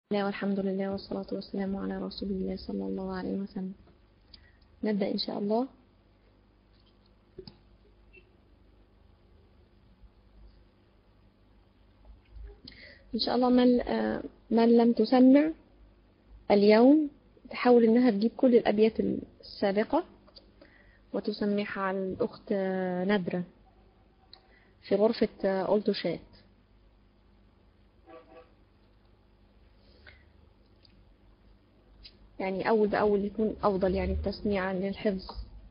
الله والحمد لله والصلاة والسلام على رسول الله صلى الله عليه وسلم نبدأ إن شاء الله إن شاء الله من, من لم تسمع اليوم تحاول إنها تجيب كل الأبيات السابقة وتسمعها على الأخت ندرة في غرفة أولتوشات يعني أول بأول يكون أفضل يعني التسميع للحفظ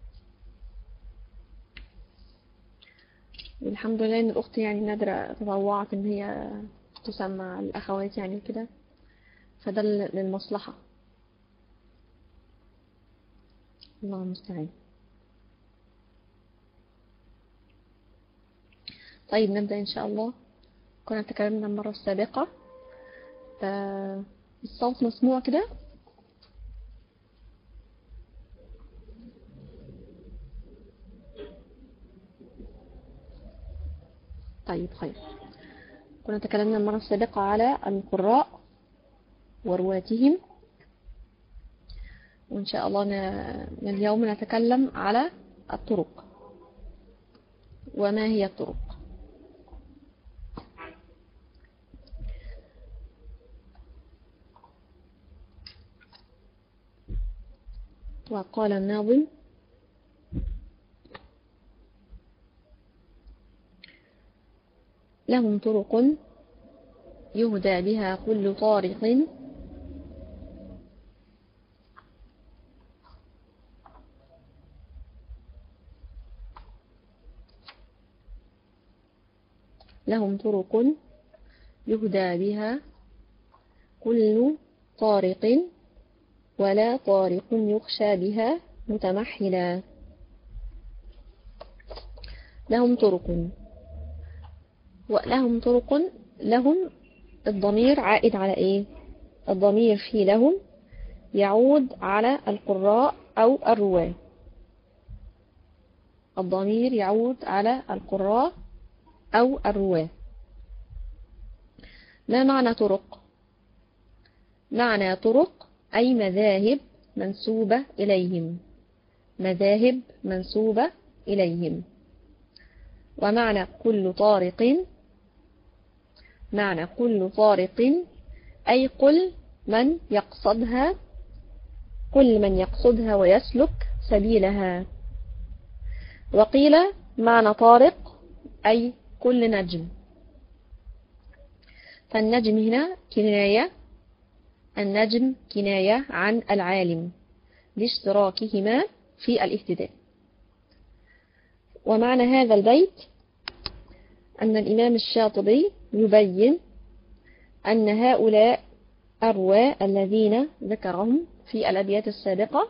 والحمد لله إن الأخت يعني نادرة تطوعت إن هي تسمع الأخوات يعني كده فده للمصلحة الله المستعان طيب نبدأ إن شاء الله كنا تكلمنا المرة السابقة آه الصوت مسموع كده طيب خير كنا تكلمنا المرة السابقة على القراء ورواتهم وإن شاء الله اليوم نتكلم على الطرق وما هي الطرق وقال الناظم لهم طرق يهدى بها كل طارق لهم طرق يهدى بها كل طارق ولا طارق يخشى بها متمحلا لهم طرق ولهم طرق لهم الضمير عائد على ايه الضمير في لهم يعود على القراء او الرواة الضمير يعود على القراء او الرواة ما معنى طرق معنى طرق اي مذاهب منسوبة اليهم مذاهب منسوبة اليهم ومعنى كل طارق معنى كل طارق أي قل من يقصدها كل من يقصدها ويسلك سبيلها وقيل معنى طارق أي كل نجم فالنجم هنا كناية النجم كناية عن العالم لاشتراكهما في الاهتداء ومعنى هذا البيت أن الإمام الشاطبي يبين أن هؤلاء الرواة الذين ذكرهم في الأبيات السابقة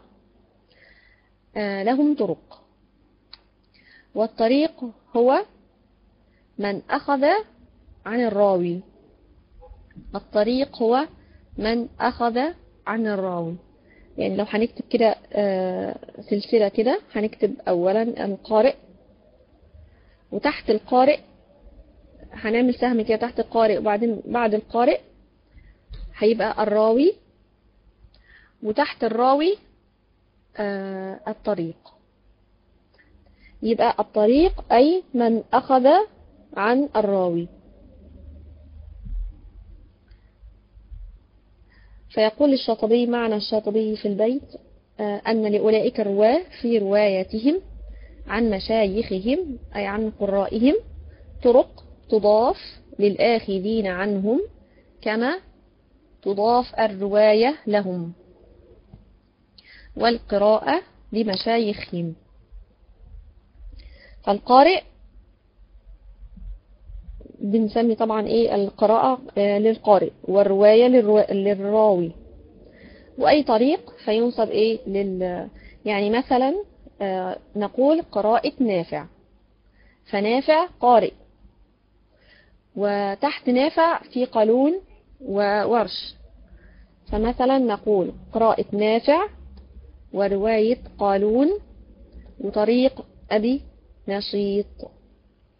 لهم طرق والطريق هو من أخذ عن الراوي الطريق هو من أخذ عن الراوي يعني لو هنكتب كده سلسلة كده هنكتب أولا القارئ وتحت القارئ هنعمل سهم كده تحت القارئ وبعدين بعد القارئ هيبقى الراوي وتحت الراوي آه الطريق يبقى الطريق أي من أخذ عن الراوي فيقول الشاطبي معنى الشاطبي في البيت آه أن لأولئك الرواة في روايتهم عن مشايخهم أي عن قرائهم طرق تضاف للآخذين عنهم كما تضاف الرواية لهم والقراءة لمشايخهم فالقارئ بنسمي طبعا ايه القراءة للقارئ والرواية للراوي وأي طريق فينصب ايه لل يعني مثلا نقول قراءة نافع فنافع قارئ وتحت نافع في قالون وورش فمثلا نقول قراءة نافع ورواية قالون وطريق أبي نشيط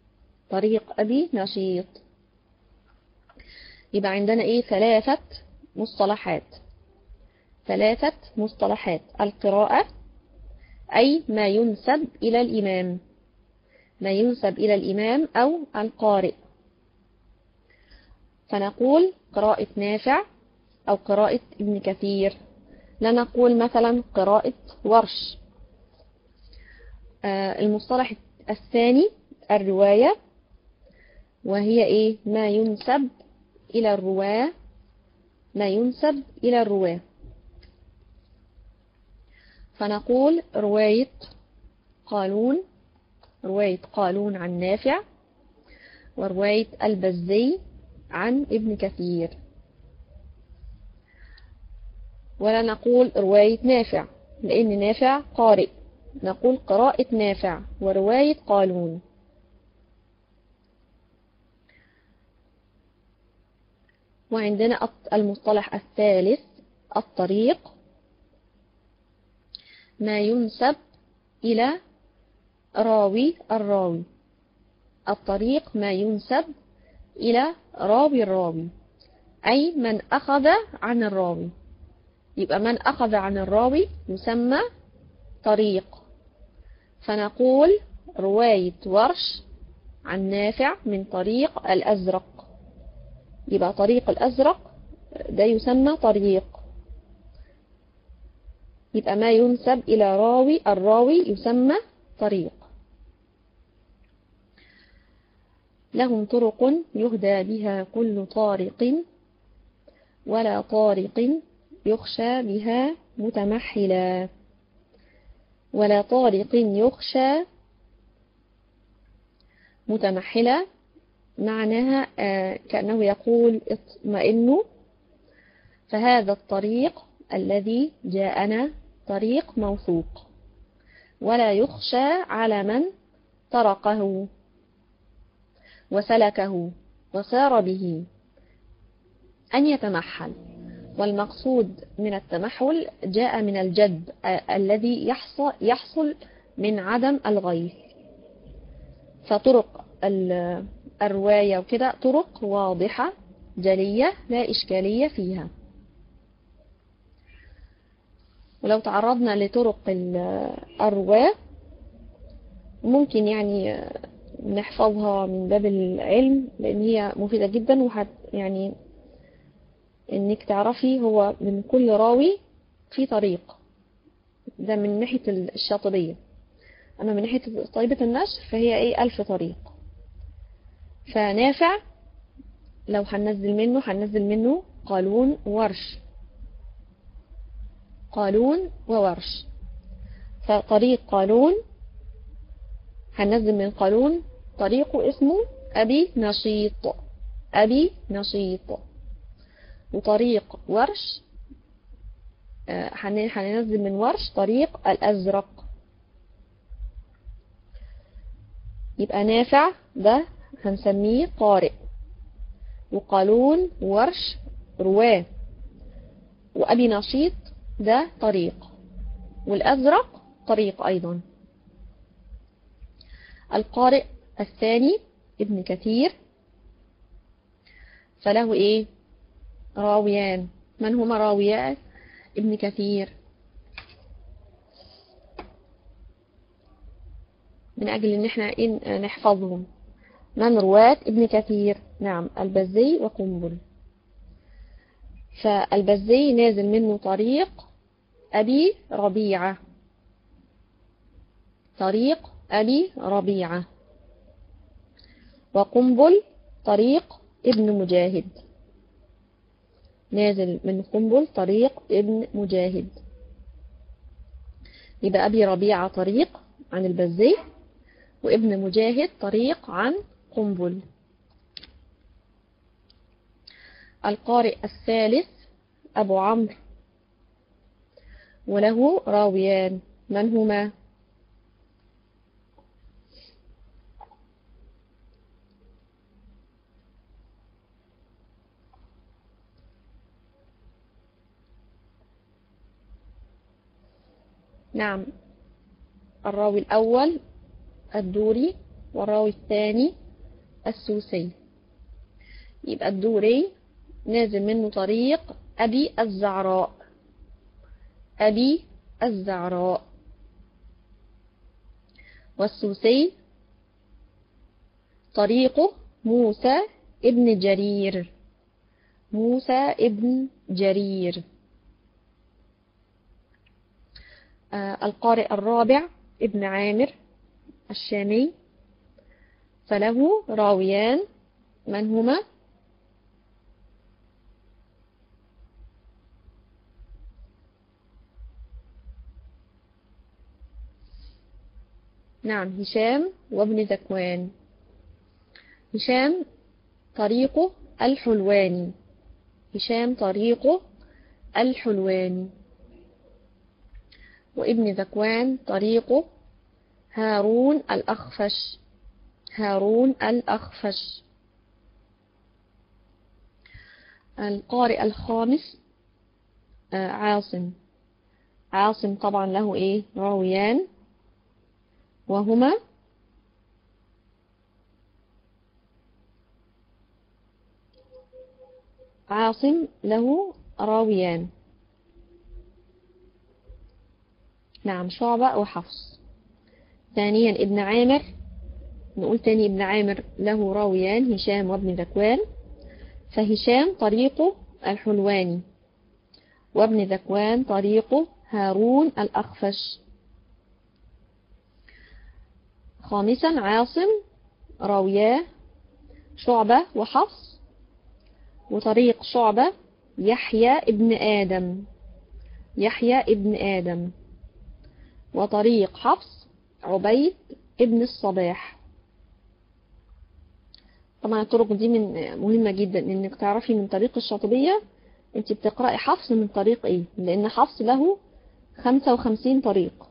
طريق أبي نشيط يبقى عندنا إيه ثلاثة مصطلحات ثلاثة مصطلحات القراءة أي ما ينسب إلى الإمام ما ينسب إلى الإمام أو القارئ فنقول قراءة نافع أو قراءة ابن كثير لا نقول مثلا قراءة ورش آه، المصطلح الثاني الرواية وهي إيه ما ينسب إلى الرواة ما ينسب إلى الرواة فنقول رواية قالون رواية قالون عن نافع ورواية البزي عن ابن كثير ولا نقول رواية نافع لأن نافع قارئ نقول قراءة نافع ورواية قالون وعندنا المصطلح الثالث الطريق ما ينسب إلى راوي الراوي الطريق ما ينسب إلى راوي الراوي أي من أخذ عن الراوي يبقى من أخذ عن الراوي يسمى طريق فنقول رواية ورش عن نافع من طريق الأزرق يبقى طريق الأزرق ده يسمى طريق يبقى ما ينسب إلى راوي الراوي يسمى طريق لهم طرق يهدى بها كل طارق ولا طارق يخشى بها متمحلا ولا طارق يخشى متمحلا معناها آه، كأنه يقول اطمئنوا فهذا الطريق الذي جاءنا طريق موثوق ولا يخشى على من طرقه وسلكه وسار به أن يتمحل والمقصود من التمحل جاء من الجد الذي يحصل, يحصل من عدم الغيث فطرق الرواية وكده طرق واضحة جلية لا إشكالية فيها ولو تعرضنا لطرق الرواة ممكن يعني نحفظها من باب العلم لأن هي مفيدة جدا وحت يعني انك تعرفي هو من كل راوي في طريق ده من ناحية الشاطبية أما من ناحية طيبة النشر فهي ايه ألف طريق فنافع لو هننزل منه هننزل منه قالون ورش قالون وورش فطريق قالون هننزل من قالون طريقه اسمه أبي نشيط أبي نشيط وطريق ورش آه، هننزل من ورش طريق الأزرق يبقى نافع ده هنسميه قارئ وقالون ورش رواه وأبي نشيط ده طريق والأزرق طريق أيضا القارئ الثاني ابن كثير فله ايه راويان من هما راويان ابن كثير من أجل أن احنا إن نحفظهم من رواة ابن كثير نعم البزي وقنبل فالبزي نازل منه طريق أبي ربيعة طريق أبي ربيعة وقنبل طريق ابن مجاهد نازل من قنبل طريق ابن مجاهد يبقى أبي ربيعة طريق عن البزي وابن مجاهد طريق عن قنبل القارئ الثالث أبو عمرو وله راويان من هما نعم الراوي الأول الدوري والراوي الثاني السوسي يبقى الدوري نازل منه طريق أبي الزعراء أبي الزعراء والسوسي طريقه موسى ابن جرير موسى ابن جرير آه القارئ الرابع ابن عامر الشامي فله راويان من هما نعم هشام وابن ذكوان هشام طريقه الحلواني هشام طريقه الحلواني وابن ذكوان طريقه هارون الأخفش هارون الأخفش القارئ الخامس عاصم عاصم طبعا له ايه راويان وهما عاصم له راويان نعم شعبة وحفص ثانيا ابن عامر نقول تاني ابن عامر له راويان هشام وابن ذكوان فهشام طريقه الحلواني وابن ذكوان طريقه هارون الأخفش خامسا عاصم راوياه شعبة وحفص وطريق شعبة يحيى ابن آدم يحيى ابن آدم وطريق حفص عبيد ابن الصباح طبعا الطرق دي من مهمة جدا انك تعرفي من طريق الشاطبية انت بتقرأي حفص من طريق ايه لان حفص له 55 طريق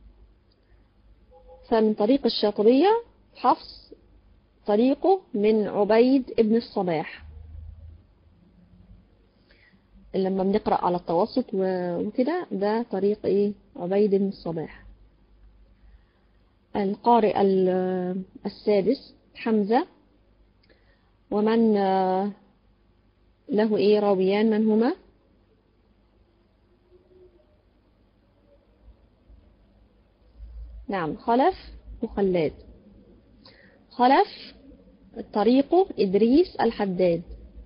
فمن طريق الشاطبية حفص طريقه من عبيد ابن الصباح لما بنقرأ على التوسط وكده ده طريق ايه عبيد بن الصباح القارئ السادس حمزة ومن له ايه راويان من هما نعم خلف وخلاد خلف طريقه إدريس الحداد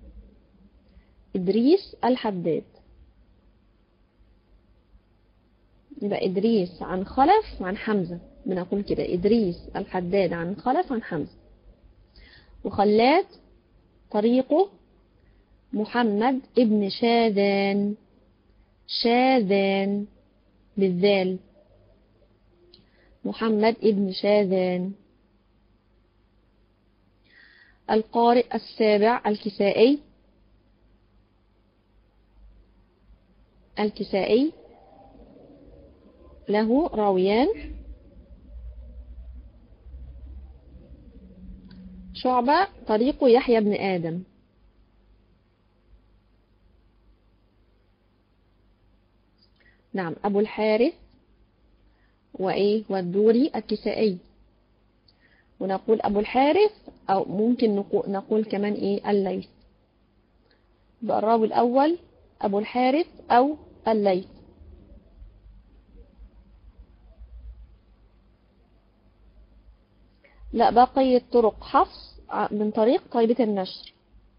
إدريس الحداد يبقى إدريس عن خلف عن حمزة بنقول كده إدريس الحداد عن خلف عن حمزة وخلاد طريقه محمد ابن شاذان شاذان بالذال محمد ابن شاذان القارئ السابع الكسائي الكسائي له راويان شعبة طريق يحيى بن آدم نعم أبو الحارث وإيه والدوري الكسائي ونقول أبو الحارث أو ممكن نقول كمان إيه الليث يبقى الراوي الأول أبو الحارث أو الليث لا بقية طرق حفص من طريق طيبة النشر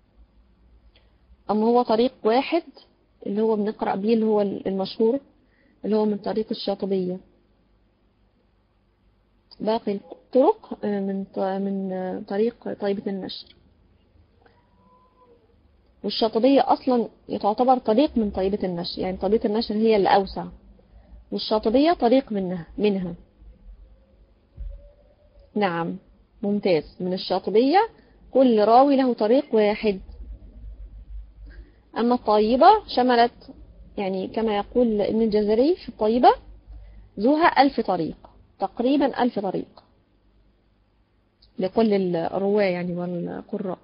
أما هو طريق واحد اللي هو بنقرأ بيه اللي هو المشهور اللي هو من طريق الشاطبية باقي الطرق من من طريق طيبة النشر والشاطبية أصلا تعتبر طريق من طيبة النشر يعني طيبة النشر هي اللي أوسع والشاطبية طريق منها منها نعم ممتاز من الشاطبية كل راوي له طريق واحد أما الطيبة شملت يعني كما يقول ابن الجزري في الطيبة ذوها ألف طريق تقريبا ألف طريق لكل الرواة يعني والقراء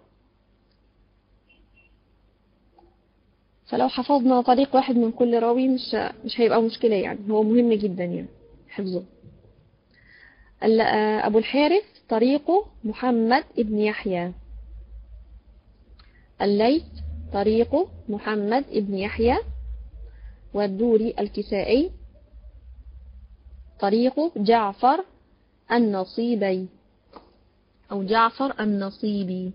فلو حفظنا طريق واحد من كل راوي مش مش هيبقى مشكلة يعني هو مهم جدا يعني حفظه أبو الحارث طريقه محمد ابن يحيى الليث طريق محمد ابن يحيى والدوري الكسائي طريق جعفر النصيبي أو جعفر النصيبي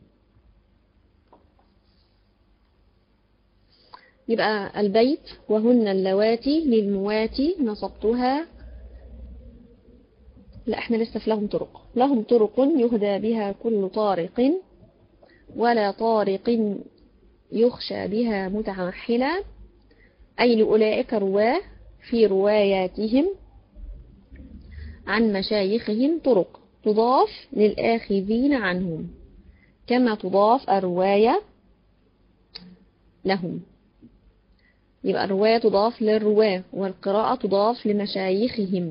يبقى البيت وهن اللواتي للمواتي نصبتها لا احنا لسه في لهم طرق لهم طرق يهدى بها كل طارق ولا طارق يخشى بها متمحلا أي لأولئك رواه في رواياتهم عن مشايخهم طرق تضاف للآخذين عنهم كما تضاف الرواية لهم يبقى الرواية تضاف للرواة والقراءة تضاف لمشايخهم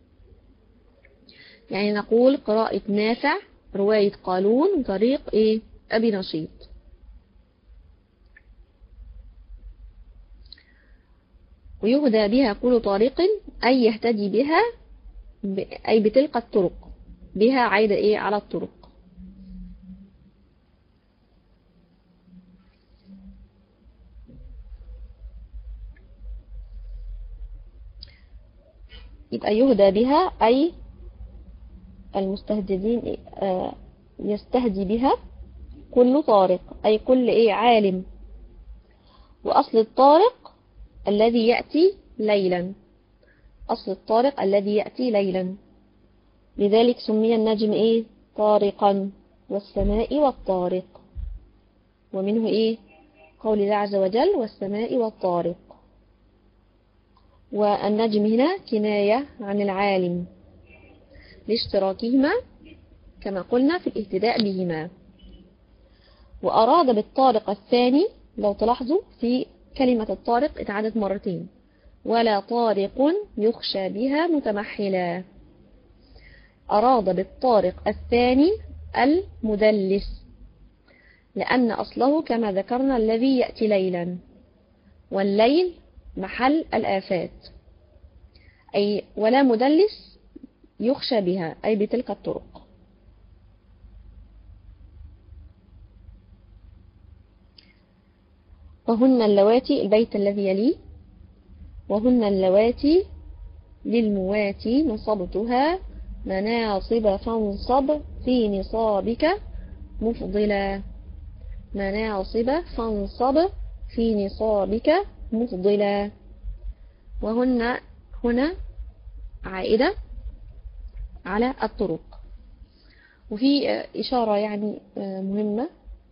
يعني نقول قراءة نافع رواية قالون طريق إيه أبي نشيط ويهدى بها كل طريق أي يهتدي بها أي بتلك الطرق بها عايدة إيه على الطرق يبقى يهدى بها أي المستهددين آه، يستهدي بها كل طارق أي كل إيه عالم وأصل الطارق الذي يأتي ليلا أصل الطارق الذي يأتي ليلا لذلك سمي النجم إيه طارقا والسماء والطارق ومنه إيه قول الله عز وجل والسماء والطارق والنجم هنا كناية عن العالم لاشتراكهما كما قلنا في الاهتداء بهما وأراد بالطارق الثاني لو تلاحظوا في كلمة الطارق اتعادت مرتين ولا طارق يخشى بها متمحلا أراد بالطارق الثاني المدلس لأن أصله كما ذكرنا الذي يأتي ليلا والليل محل الآفات أي ولا مدلس يخشى بها أي بتلك الطرق وهن اللواتي البيت الذي يليه وهن اللواتي للمواتي نصبتها مناصب فانصب في نصابك مفضلا مناصب فانصب في نصابك مفضلا وهن هنا عائدة على الطرق وفي إشارة يعني مهمة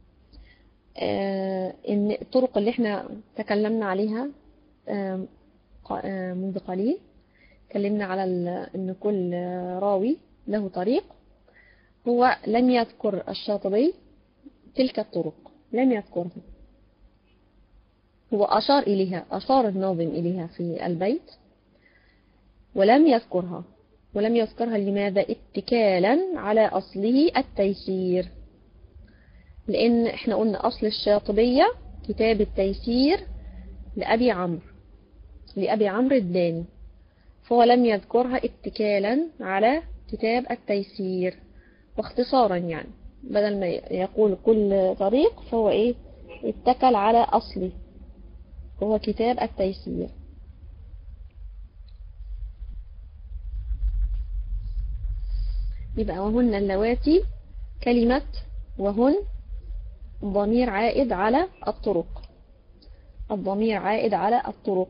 إن الطرق اللي احنا تكلمنا عليها منذ قليل تكلمنا على أن كل راوي له طريق هو لم يذكر الشاطبي تلك الطرق لم يذكرها هو أشار إليها أشار الناظم إليها في البيت ولم يذكرها ولم يذكرها لماذا اتكالا على أصله التيسير لأن احنا قلنا أصل الشاطبية كتاب التيسير لأبي عمرو لأبي عمرو الداني فهو لم يذكرها اتكالا على كتاب التيسير واختصارا يعني بدل ما يقول كل طريق فهو ايه اتكل على أصله وهو كتاب التيسير يبقى وهن اللواتي كلمة وهن ضمير عائد على الطرق الضمير عائد على الطرق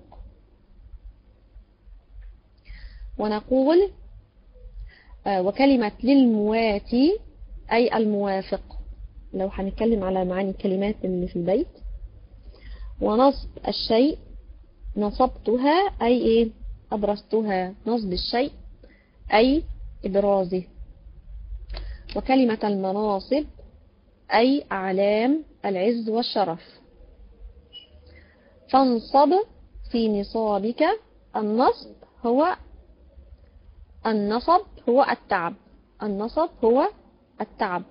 ونقول آه، وكلمة للمواتي أي الموافق لو هنتكلم على معاني الكلمات اللي في البيت ونصب الشيء نصبتها أي إيه أبرزتها نصب الشيء أي إبرازه وكلمة المناصب أي أعلام العز والشرف فانصب في نصابك النصب هو النصب هو التعب النصب هو التعب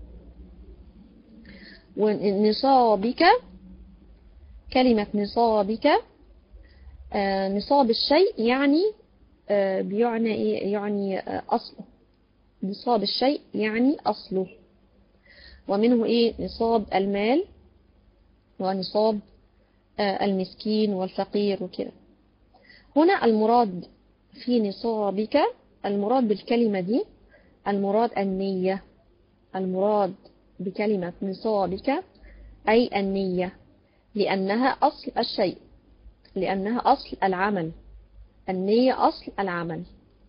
ونصابك كلمة نصابك آه نصاب الشيء يعني آه بيعني إيه؟ يعني آه أصله نصاب الشيء يعني أصله ومنه إيه نصاب المال ونصاب المسكين والفقير وكده هنا المراد في نصابك المراد بالكلمة دي المراد النية المراد بكلمة نصابك أي النية لأنها أصل الشيء لأنها أصل العمل النية أصل العمل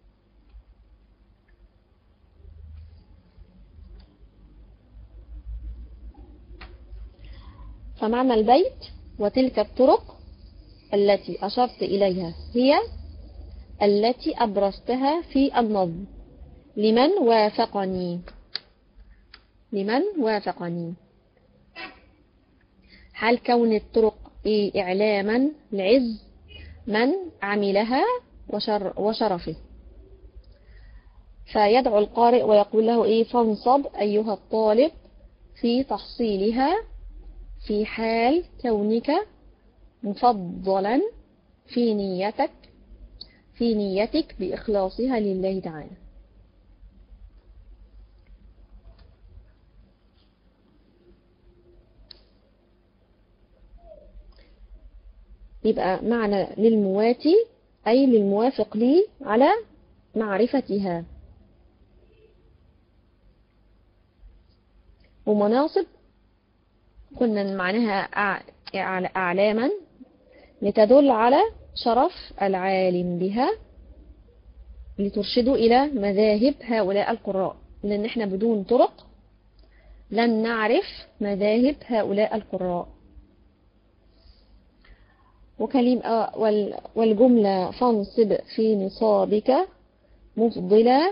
فمعنى البيت وتلك الطرق التي أشرت إليها هي التي أبرزتها في النظم لمن وافقني لمن وافقني حال كون الطرق إيه إعلاما لعز من عملها وشر وشرفه فيدعو القارئ ويقول له إيه فانصب أيها الطالب في تحصيلها في حال كونك مفضلا في نيتك في نيتك بإخلاصها لله تعالى يبقى معنى للمواتي أي للموافق لي على معرفتها ومناصب كنا معناها أعلاما لتدل على شرف العالم بها لترشدوا إلى مذاهب هؤلاء القراء لأن احنا بدون طرق لن نعرف مذاهب هؤلاء القراء وكلمة والجملة فانصب في نصابك مفضلة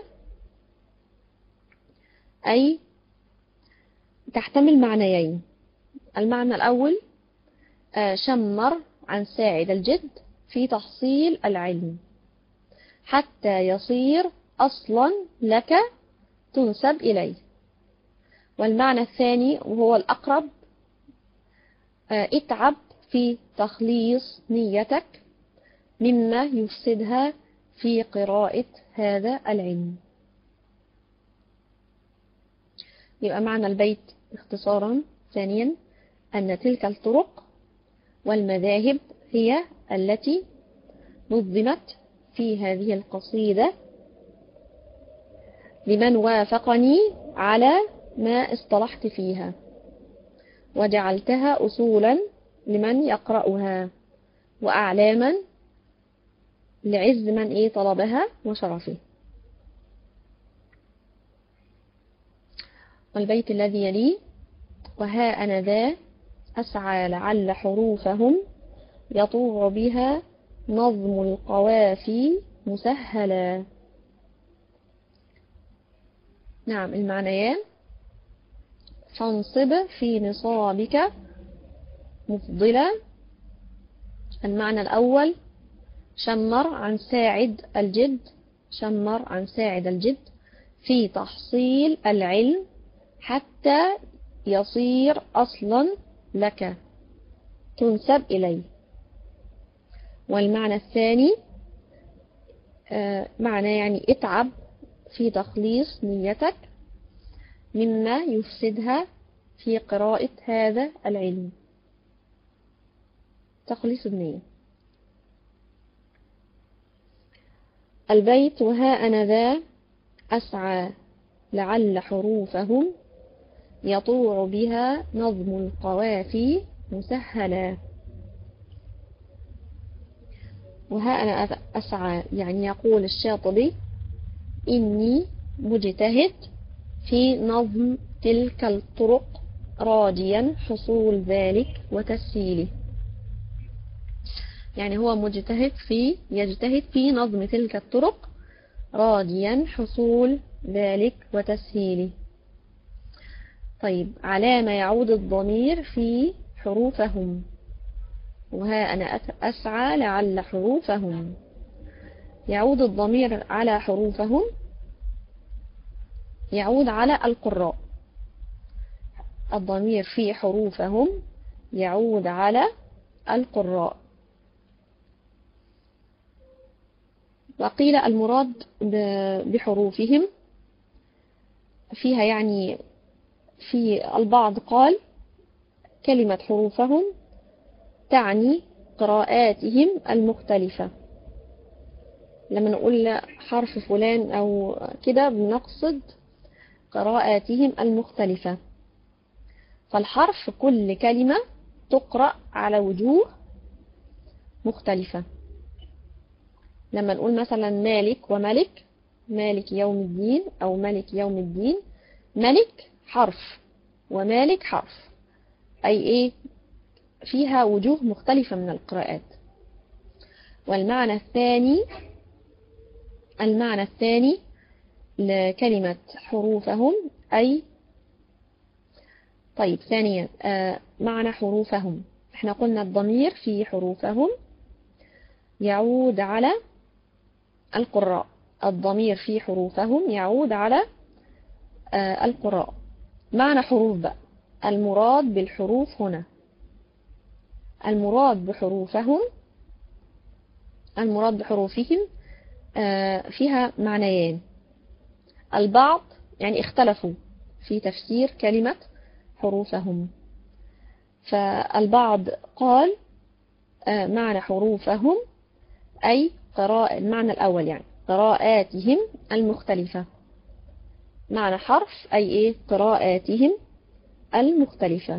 أي تحتمل معنيين المعنى الأول شمر عن ساعد الجد في تحصيل العلم حتى يصير أصلا لك تنسب إليه والمعنى الثاني وهو الأقرب اتعب في تخليص نيتك مما يفسدها في قراءة هذا العلم يبقى معنى البيت اختصارا ثانيا أن تلك الطرق والمذاهب هي التي نظمت في هذه القصيدة لمن وافقني على ما اصطلحت فيها وجعلتها أصولا لمن يقرأها وأعلاما لعز من إيه طلبها وشرفه والبيت الذي يليه وها أنا ذا أسعى لعل حروفهم يطوع بها نظم القوافي مسهلا نعم المعنيان فانصب في نصابك مفضلا المعنى الأول شمر عن ساعد الجد شمر عن ساعد الجد في تحصيل العلم حتى يصير أصلا لك تنسب إليه والمعنى الثاني معنى يعني اتعب في تخليص نيتك مما يفسدها في قراءة هذا العلم تخليص النية البيت وها أنا ذا أسعى لعل حروفهم يطوع بها نظم القوافي مسهلا وها أنا أسعى يعني يقول الشاطبي إني مجتهد في نظم تلك الطرق راجيا حصول ذلك وتسهيله يعني هو مجتهد في يجتهد في نظم تلك الطرق راجيا حصول ذلك وتسهيله طيب على ما يعود الضمير في حروفهم وها أنا أسعى لعل حروفهم يعود الضمير على حروفهم يعود على القراء الضمير في حروفهم يعود على القراء وقيل المراد بحروفهم فيها يعني في البعض قال كلمة حروفهم تعني قراءاتهم المختلفة لما نقول حرف فلان أو كده بنقصد قراءاتهم المختلفة فالحرف كل كلمة تقرأ على وجوه مختلفة لما نقول مثلا مالك وملك مالك يوم الدين أو ملك يوم الدين ملك حرف ومالك حرف أي إيه فيها وجوه مختلفة من القراءات والمعنى الثاني المعنى الثاني لكلمة حروفهم أي طيب ثانيا آه معنى حروفهم احنا قلنا الضمير في حروفهم يعود على القراء الضمير في حروفهم يعود على آه القراء معنى حروف بقى المراد بالحروف هنا المراد بحروفهم المراد بحروفهم آه فيها معنيان البعض يعني اختلفوا في تفسير كلمة حروفهم فالبعض قال آه معنى حروفهم أي قراءة المعنى الأول يعني قراءاتهم المختلفة معنى حرف أي إيه قراءاتهم المختلفة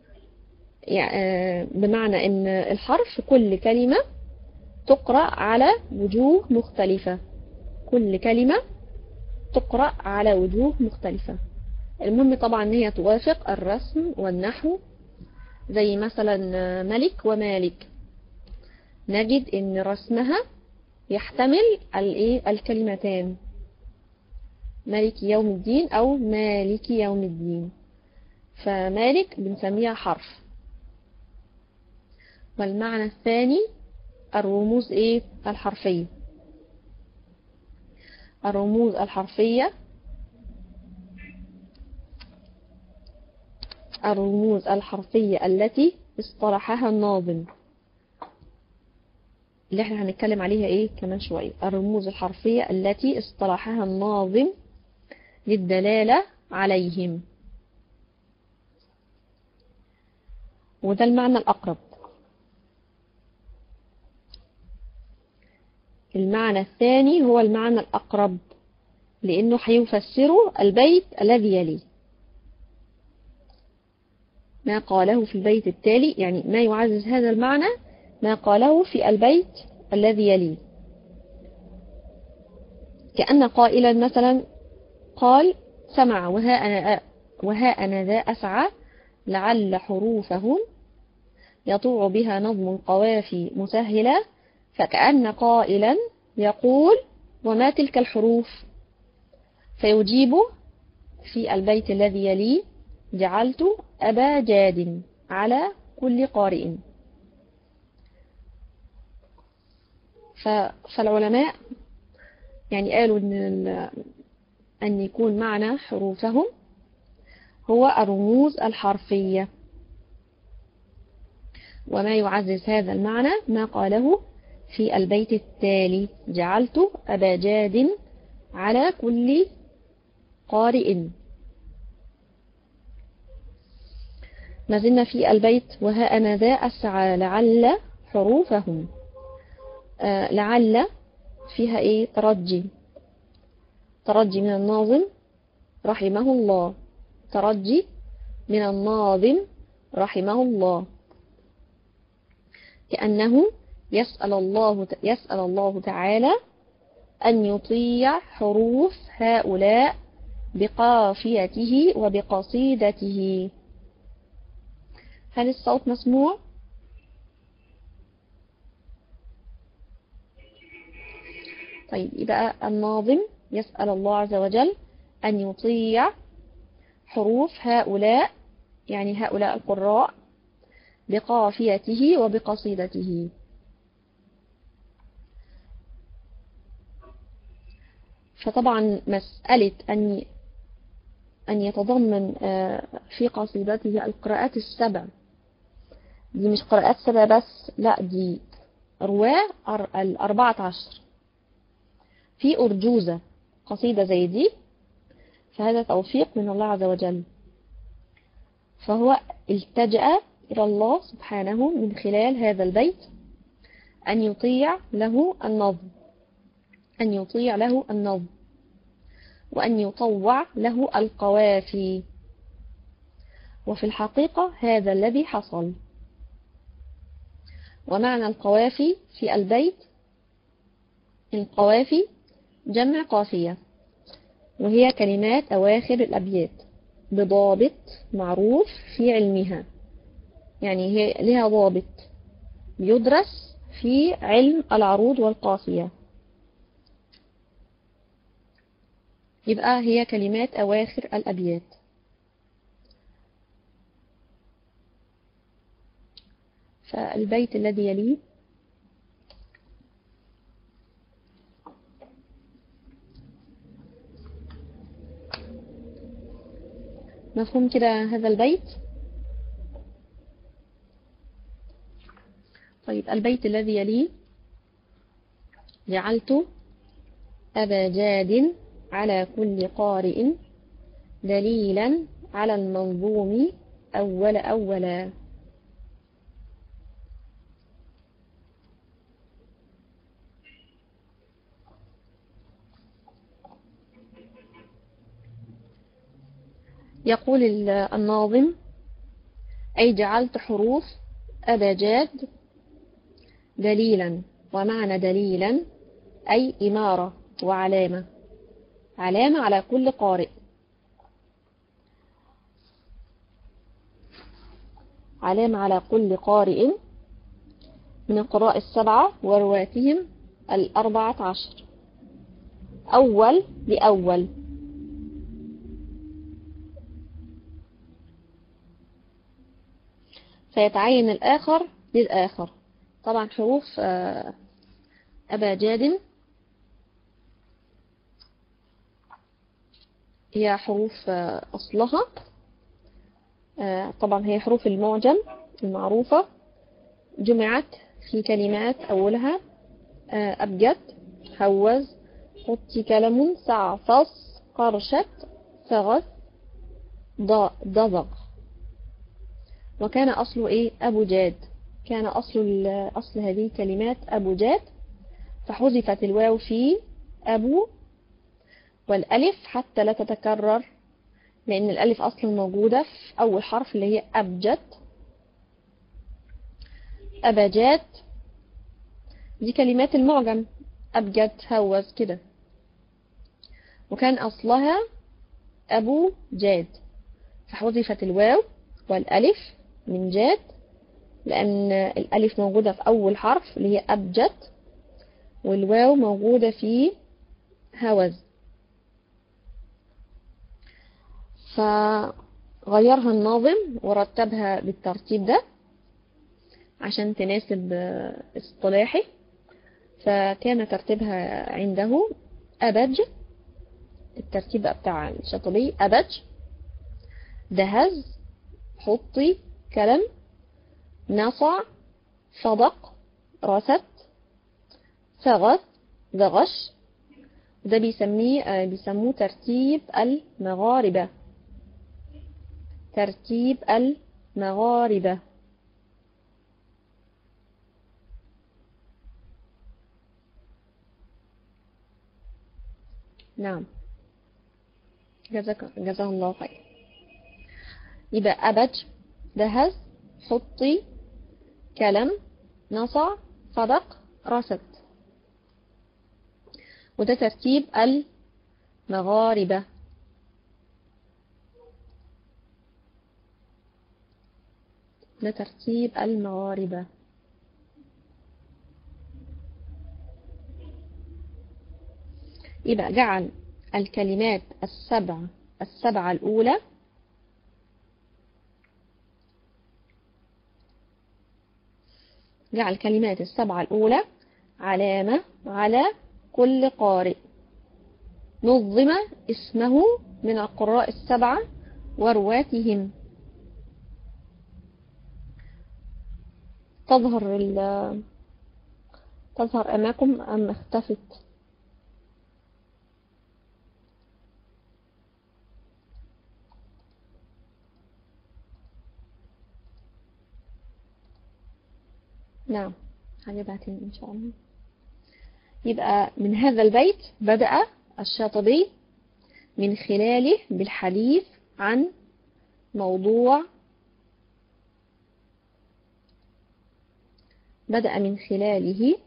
يعني بمعنى أن الحرف كل كلمة تقرأ على وجوه مختلفة كل كلمة تقرأ على وجوه مختلفة المهم طبعا ان هي توافق الرسم والنحو زي مثلا ملك ومالك نجد ان رسمها يحتمل الايه الكلمتان مالك يوم الدين او مالك يوم الدين فمالك بنسميها حرف والمعنى الثاني الرموز ايه الحرفية الرموز الحرفية الرموز الحرفية التي اصطلحها الناظم اللي احنا هنتكلم عليها ايه كمان شوية الرموز الحرفية التي اصطلحها الناظم للدلالة عليهم وده المعنى الأقرب المعنى الثاني هو المعنى الأقرب لأنه هيفسره البيت الذي يليه ما قاله في البيت التالي يعني ما يعزز هذا المعنى ما قاله في البيت الذي يليه كأن قائلا مثلا قال سمع وها أنا, وها أنا ذا أسعى لعل حروفهم يطوع بها نظم القوافي مسهلة فكأن قائلا يقول وما تلك الحروف فيجيب في البيت الذي يليه جعلت أبا جاد على كل قارئ فالعلماء يعني قالوا أن, أن يكون معنى حروفهم هو الرموز الحرفية وما يعزز هذا المعنى ما قاله في البيت التالي جعلت أبا جاد على كل قارئ ما زلنا في البيت وها أنا ذا أسعى لعل حروفهم آه لعل فيها إيه ترجي ترجي من الناظم رحمه الله ترجي من الناظم رحمه الله كأنه يسأل الله يسأل الله تعالى أن يطيع حروف هؤلاء بقافيته وبقصيدته هل الصوت مسموع؟ طيب يبقى الناظم يسأل الله عز وجل أن يطيع حروف هؤلاء يعني هؤلاء القراء بقافيته وبقصيدته فطبعا مسألة أن أن يتضمن في قصيدته القراءات السبع دي مش قراءات سبع بس لا دي رواه الأربعة عشر في أرجوزة قصيدة زي دي فهذا توفيق من الله عز وجل فهو التجأ إلى الله سبحانه من خلال هذا البيت أن يطيع له النظم أن يطيع له النظم وأن يطوع له القوافي وفي الحقيقة هذا الذي حصل ومعنى القوافي في البيت القوافي جمع قافية وهي كلمات أواخر الأبيات بضابط معروف في علمها يعني هي لها ضابط يدرس في علم العروض والقافية يبقى هي كلمات أواخر الأبيات فالبيت الذي يليه مفهوم كده هذا البيت طيب البيت الذي يليه جعلت أبا جاد على كل قارئ دليلا على المنظوم أول أولا يقول الناظم أي جعلت حروف أبجاد دليلا ومعنى دليلا أي إمارة وعلامة علامة على كل قارئ علامة على كل قارئ من القراء السبعة ورواتهم الأربعة عشر أول لأول فيتعين الآخر للآخر طبعا حروف أبا جاد هي حروف أصلها طبعا هي حروف المعجم المعروفة جمعت في كلمات أولها أبجد هوز حطي كلم سعفص قرشت ثغث ضضغ وكان أصله إيه أبو جاد كان أصل أصل هذه الكلمات أبو جاد فحذفت الواو في أبو والألف حتى لا تتكرر لأن الألف أصلا موجودة في أول حرف اللي هي أبجد أبجاد دي كلمات المعجم أبجد هوز كده وكان أصلها أبو جاد فحذفت الواو والألف من جاد لأن الألف موجودة في أول حرف اللي هي أبجد والواو موجودة في هوز فغيرها الناظم ورتبها بالترتيب ده عشان تناسب اصطلاحي فكان ترتيبها عنده أبج الترتيب بتاع الشاطبي أبج دهز حطي كلم نصع صدق رست ثغث ذغش ده بيسميه بيسموه ترتيب المغاربة ترتيب المغاربة نعم جزاك جزاه الله خير يبقى أبج دهز حطي كلم نصع صدق رصد وده ترتيب المغاربة ده ترتيب المغاربة يبقى جعل الكلمات السبع السبعة الأولى جعل الكلمات السبعة الأولى علامة على كل قارئ نظم اسمه من القراء السبعة ورواتهم تظهر تظهر أماكم أم اختفت نعم هجيبها تاني إن شاء الله يبقى من هذا البيت بدأ الشاطبي من خلاله بالحديث عن موضوع بدأ من خلاله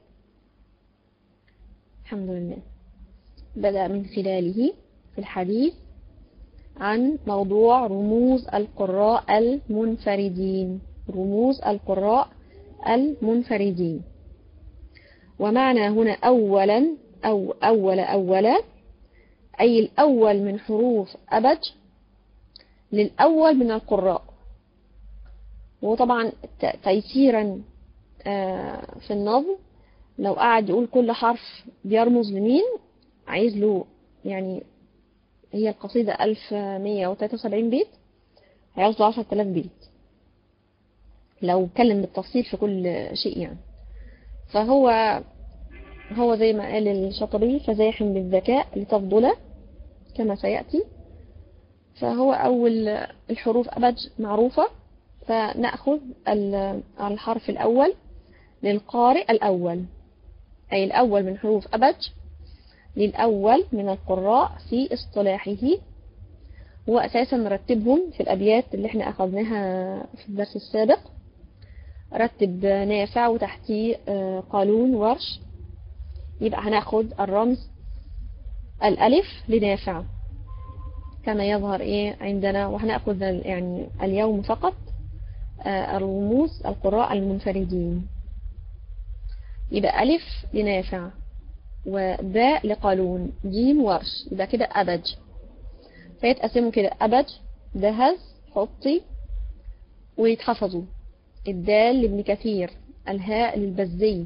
الحمد لله بدأ من خلاله في الحديث عن موضوع رموز القراء المنفردين رموز القراء المنفردين ومعنى هنا أولا أو أول أولا أي الأول من حروف أبج للأول من القراء وطبعا تيسيرا في النظم لو قعد يقول كل حرف بيرمز لمين عايز له يعني هي القصيدة 1173 بيت هياخدوا 10000 بيت لو اتكلم بالتفصيل في كل شيء يعني فهو هو زي ما قال الشاطبي فزاحم بالذكاء لتفضل كما سيأتي فهو أول الحروف أبج معروفة فنأخذ الحرف الأول للقارئ الأول أي الأول من حروف أبج للأول من القراء في اصطلاحه هو أساسا نرتبهم في الأبيات اللي احنا أخذناها في الدرس السابق رتب نافع وتحتيه قالون ورش يبقى هناخد الرمز الألف لنافع كما يظهر ايه عندنا وهناخذ يعني اليوم فقط الرموز القراء المنفردين يبقى ألف لنافع وباء لقالون جيم ورش يبقى كده أبج فيتقسموا كده أبج دهز حطي ويتحفظوا الدال لابن كثير الهاء للبزي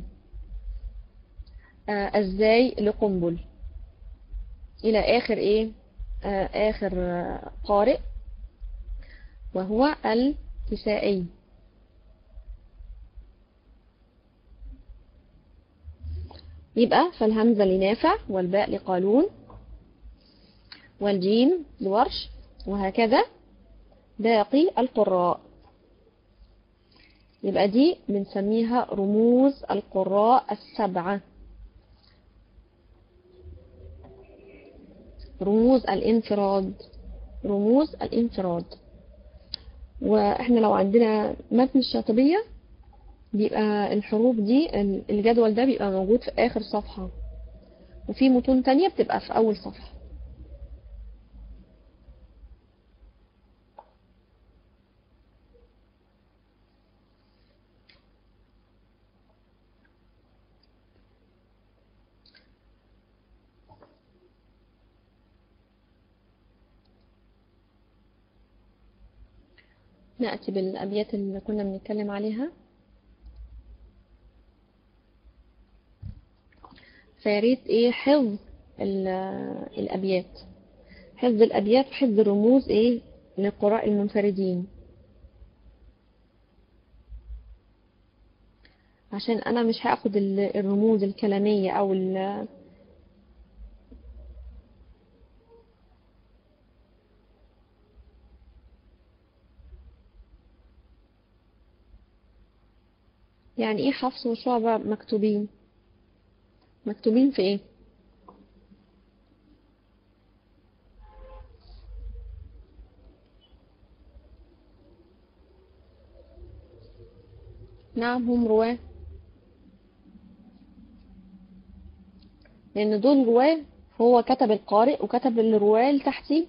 آه الزاي لقنبل إلى آخر إيه آه آخر آه قارئ وهو الكسائي يبقى فالهمزة لنافع والباء لقالون والجيم لورش وهكذا باقي القراء يبقى دي بنسميها رموز القراء السبعة رموز الانفراد رموز الانفراد واحنا لو عندنا متن الشاطبية بيبقى الحروف دي الجدول ده بيبقى موجود في آخر صفحة وفي متون تانية بتبقى في أول صفحة نأتي بالأبيات اللي كنا بنتكلم عليها فياريت ايه حفظ الأبيات حفظ الأبيات وحفظ الرموز ايه للقراء المنفردين عشان انا مش هاخد الرموز الكلامية او ال يعني ايه حفص وشعبة مكتوبين مكتوبين في ايه نعم هم رواه لان دول رواه هو كتب القارئ وكتب الرواه اللي تحتيه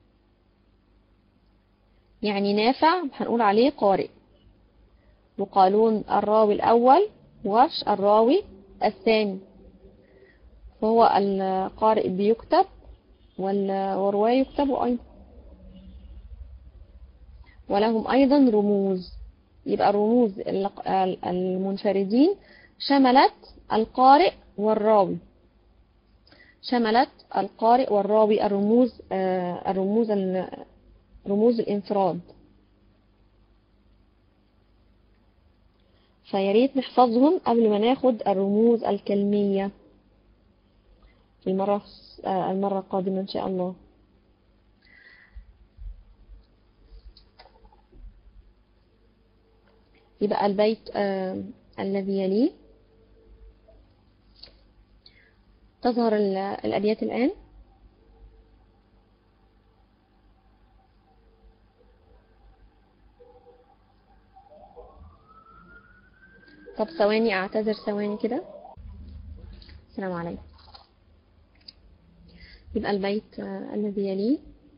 يعني نافع هنقول عليه قارئ وقالون الراوي الأول ورش الراوي الثاني فهو القارئ بيكتب والرواية يكتب أيضا ولهم أيضا رموز يبقى رموز المنفردين شملت القارئ والراوي شملت القارئ والراوي الرموز الرموز رموز الانفراد فياريت نحفظهم قبل ما ناخد الرموز الكلمية المرة المرة القادمة إن شاء الله يبقى البيت الذي يليه تظهر الأبيات الآن طب ثواني اعتذر ثواني كده السلام عليكم يبقى البيت الذي يليه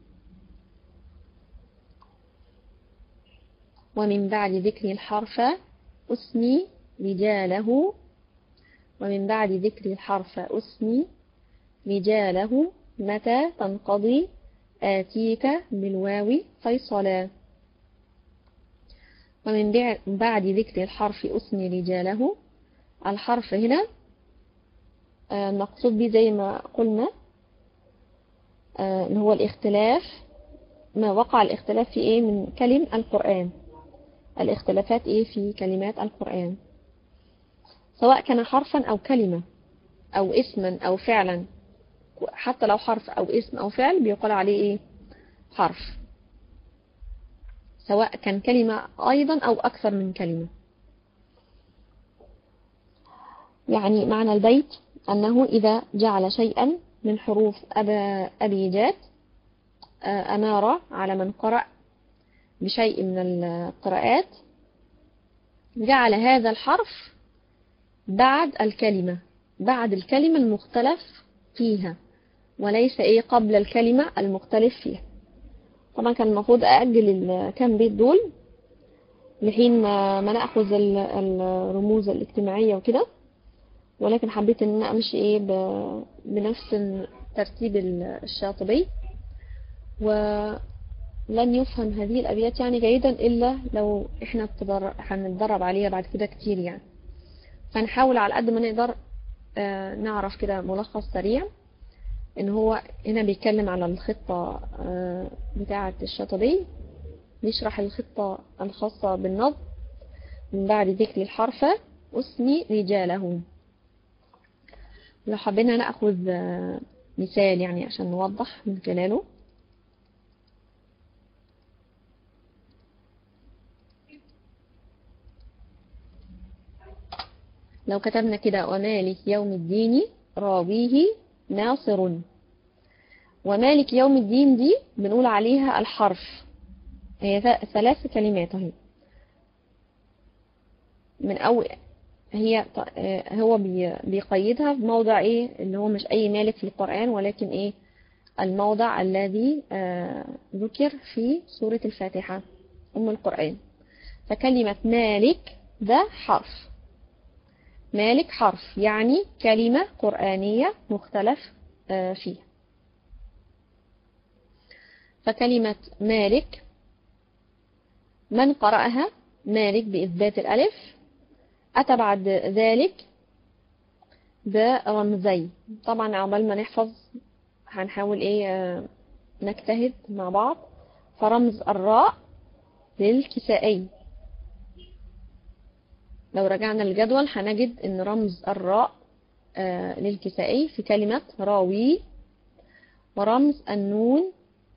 ومن بعد ذكر الحرف أسمي رجاله ومن بعد ذكر الحرف أسمي رجاله متى تنقضي آتيك بالواو فيصلا ومن بعد ذكر الحرف أسمي رجاله الحرف هنا المقصود به زي ما قلنا اللي هو الاختلاف ما وقع الاختلاف في ايه من كلم القرآن الاختلافات ايه في كلمات القرآن سواء كان حرفا او كلمة او اسما او فعلا حتى لو حرف او اسم او فعل بيقال عليه ايه حرف سواء كان كلمة ايضا او اكثر من كلمة يعني معنى البيت انه اذا جعل شيئا من حروف أبا أبيجات أمارة على من قرأ بشيء من القراءات جعل هذا الحرف بعد الكلمة بعد الكلمة المختلف فيها وليس إيه قبل الكلمة المختلف فيها طبعا كان المفروض أأجل الكام بيت دول لحين ما نأخذ الرموز الاجتماعية وكده ولكن حبيت ان امشي ايه بنفس ترتيب الشاطبي ولن يفهم هذه الابيات يعني جيدا الا لو احنا هنتدرب عليها بعد كده كتير يعني فنحاول على قد ما نقدر آه نعرف كده ملخص سريع ان هو هنا بيتكلم على الخطة آه بتاعة الشاطبي بيشرح الخطة الخاصة بالنظم من بعد ذكر الحرف اسمي رجاله لو حبينا نأخذ مثال يعني عشان نوضح من خلاله لو كتبنا كده ومالك يوم الدين راويه ناصر ومالك يوم الدين دي بنقول عليها الحرف هي ثلاث كلمات اهي من أول هي هو بيقيدها في موضع ايه اللي هو مش اي مالك في القرآن ولكن ايه الموضع الذي ذكر في سورة الفاتحة ام القرآن فكلمة مالك ده حرف مالك حرف يعني كلمة قرآنية مختلف فيها فكلمة مالك من قرأها مالك بإثبات الألف أتى بعد ذلك برمزي طبعا عقبال ما نحفظ هنحاول ايه نجتهد مع بعض فرمز الراء للكسائي لو رجعنا للجدول هنجد ان رمز الراء للكسائي في كلمة راوي ورمز النون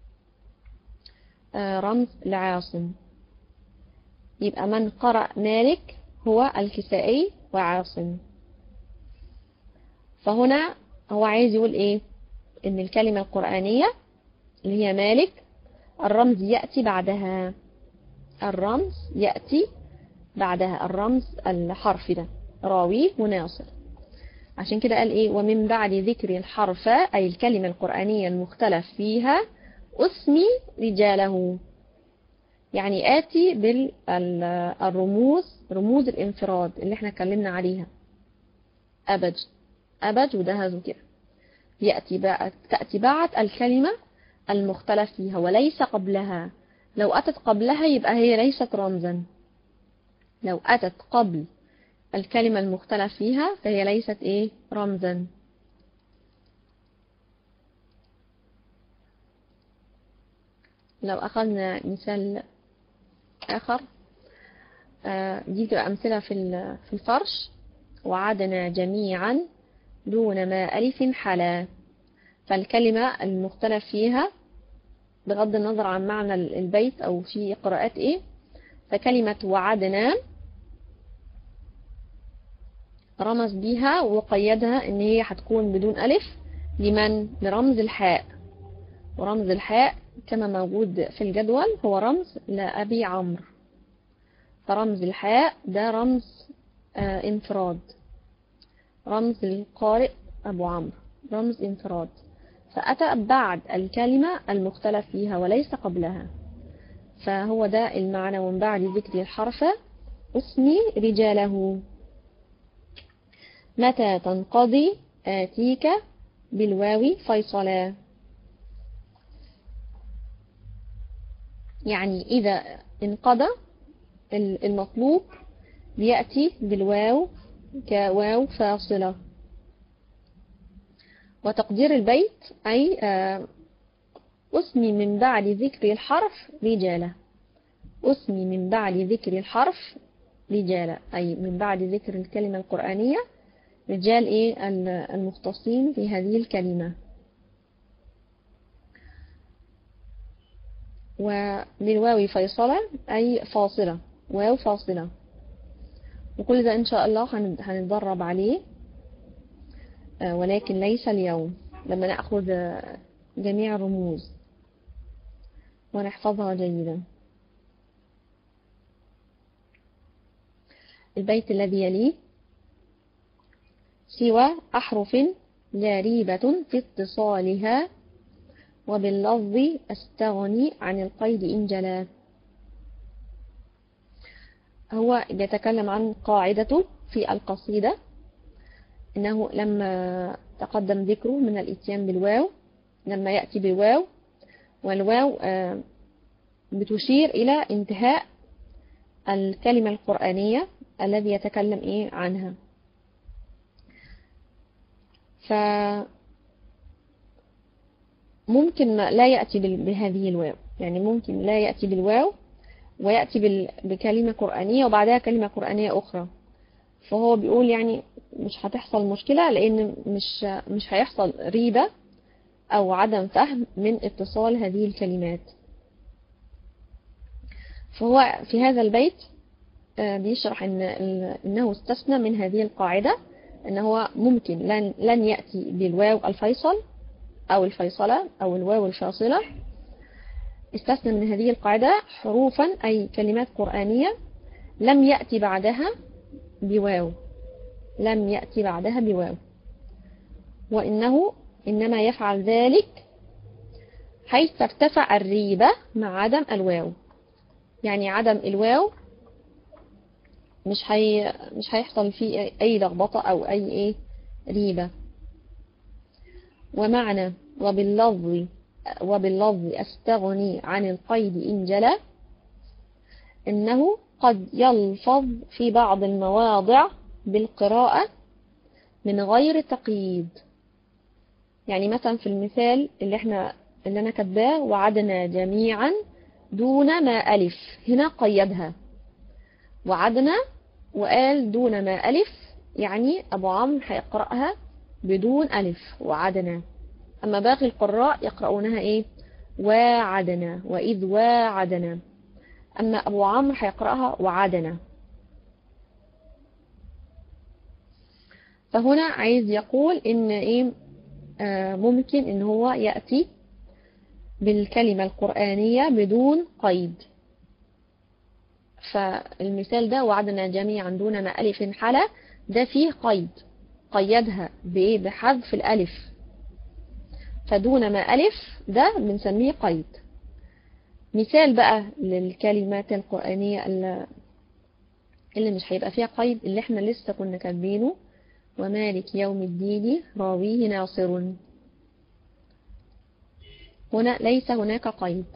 رمز لعاصم يبقى من قرأ مالك هو الكسائي وعاصم فهنا هو عايز يقول ايه ان الكلمة القرآنية اللي هي مالك الرمز يأتي بعدها الرمز يأتي بعدها الرمز الحرف ده راوي وناصر عشان كده قال ايه ومن بعد ذكر الحرف اي الكلمة القرآنية المختلف فيها اسمي رجاله يعني آتي بالرموز رموز الانفراد اللي احنا اتكلمنا عليها أبج أبج ودهز كده يأتي بقى تأتي بعد الكلمة المختلف فيها وليس قبلها لو أتت قبلها يبقى هي ليست رمزا لو أتت قبل الكلمة المختلف فيها فهي ليست إيه رمزا لو أخذنا مثال آخر دي تبقى أمثلة في في الفرش وعدنا جميعا دون ما ألف حلا فالكلمة المختلف فيها بغض النظر عن معنى البيت أو في قراءات إيه فكلمة وعدنا رمز بيها وقيدها ان هي هتكون بدون ألف لمن لرمز الحاء ورمز الحاء كما موجود في الجدول هو رمز لأبي عمرو فرمز الحاء ده رمز آه انفراد رمز القارئ أبو عمرو رمز انفراد فأتى بعد الكلمة المختلف فيها وليس قبلها فهو ده المعنى ومن بعد ذكر الحرف اسمي رجاله متى تنقضي آتيك بالواو فيصلا يعني إذا انقضى المطلوب بيأتي بالواو كواو فاصلة وتقدير البيت أي اسمي من بعد ذكر الحرف رجالة اسمي من بعد ذكر الحرف رجالة أي من بعد ذكر الكلمة القرآنية رجال إيه المختصين في هذه الكلمة وللواو فيصلة أي فاصلة واو فاصلة وكل ده إن شاء الله هنتدرب عليه ولكن ليس اليوم لما نأخذ جميع الرموز ونحفظها جيدا البيت الذي يليه سوى أحرف لا ريبة في اتصالها وباللفظ أستغني عن القيد إن جلا هو يتكلم عن قاعدته في القصيدة إنه لما تقدم ذكره من الاتيان بالواو لما يأتي بالواو والواو بتشير إلى انتهاء الكلمة القرآنية الذي يتكلم إيه عنها ف ممكن لا يأتي بهذه الواو يعني ممكن لا يأتي بالواو ويأتي بكلمة قرآنية وبعدها كلمة قرآنية أخرى فهو بيقول يعني مش هتحصل مشكلة لأن مش مش هيحصل ريبة أو عدم فهم من اتصال هذه الكلمات فهو في هذا البيت بيشرح إن إنه استثنى من هذه القاعدة إن هو ممكن لن, لن يأتي بالواو الفيصل أو الفيصلة أو الواو الفاصلة استثنى من هذه القاعدة حروفا أي كلمات قرآنية لم يأتي بعدها بواو لم يأتي بعدها بواو وإنه إنما يفعل ذلك حيث ترتفع الريبة مع عدم الواو يعني عدم الواو مش هي مش هيحصل فيه أي لخبطة أو أي إيه ريبة ومعنى وباللفظ وباللفظ أستغني عن القيد إن جلى إنه قد يلفظ في بعض المواضع بالقراءة من غير تقييد يعني مثلا في المثال اللي احنا اللي انا كاتباه وعدنا جميعا دون ما ألف هنا قيدها وعدنا وقال دون ما ألف يعني أبو عمرو هيقرأها بدون ألف وعدنا أما باقي القراء يقرؤونها إيه وعدنا وإذ وعدنا أما أبو عمرو هيقرأها وعدنا فهنا عايز يقول إن إيه آه ممكن إن هو يأتي بالكلمة القرآنية بدون قيد فالمثال ده وعدنا جميعا دون ما ألف حلا ده فيه قيد قيدها بإيه بحذف الألف فدون ما ألف ده بنسميه قيد مثال بقى للكلمات القرآنية اللي مش هيبقى فيها قيد اللي احنا لسه كنا كاتبينه ومالك يوم الدين راويه ناصر هنا ليس هناك قيد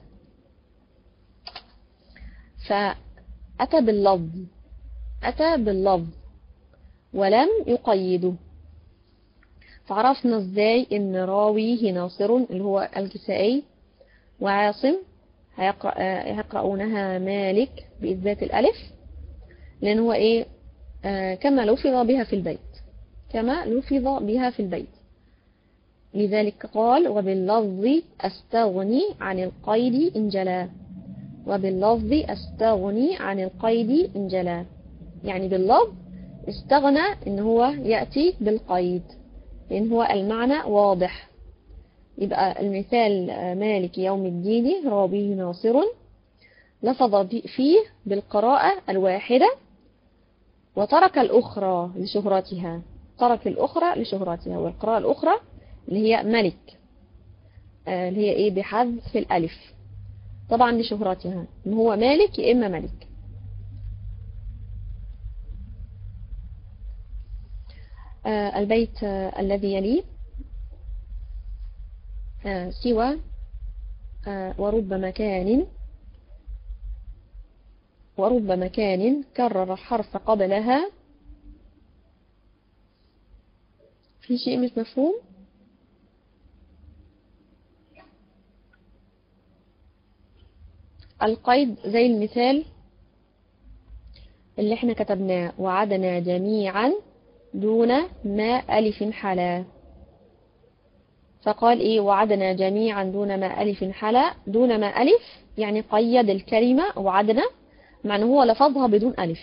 فأتى باللفظ أتى باللفظ ولم يقيده فعرفنا ازاي ان راويه ناصر اللي هو الكسائي وعاصم هيقرأ هيقرؤونها مالك بإثبات الألف لأن هو إيه آه كما لفظ بها في البيت كما لفظ بها في البيت لذلك قال وباللفظ أستغني عن القيد إن جلا وباللفظ أستغني عن القيد إن جلا يعني باللفظ استغنى ان هو يأتي بالقيد لان هو المعنى واضح يبقى المثال مالك يوم الدين رابيه ناصر لفظ فيه بالقراءة الواحدة وترك الأخرى لشهرتها ترك الأخرى لشهرتها والقراءة الأخرى اللي هي ملك اللي هي إيه بحذف الألف طبعا لشهرتها إن هو مالك يا إما ملك البيت الذي يليه سوى ورب مكان ورب مكان كرر الحرف قبلها في شيء مش مفهوم القيد زي المثال اللي احنا كتبناه وعدنا جميعا دون ما ألف حلا فقال ايه وعدنا جميعا دون ما ألف حلا دون ما ألف يعني قيد الكلمة وعدنا معنى هو لفظها بدون ألف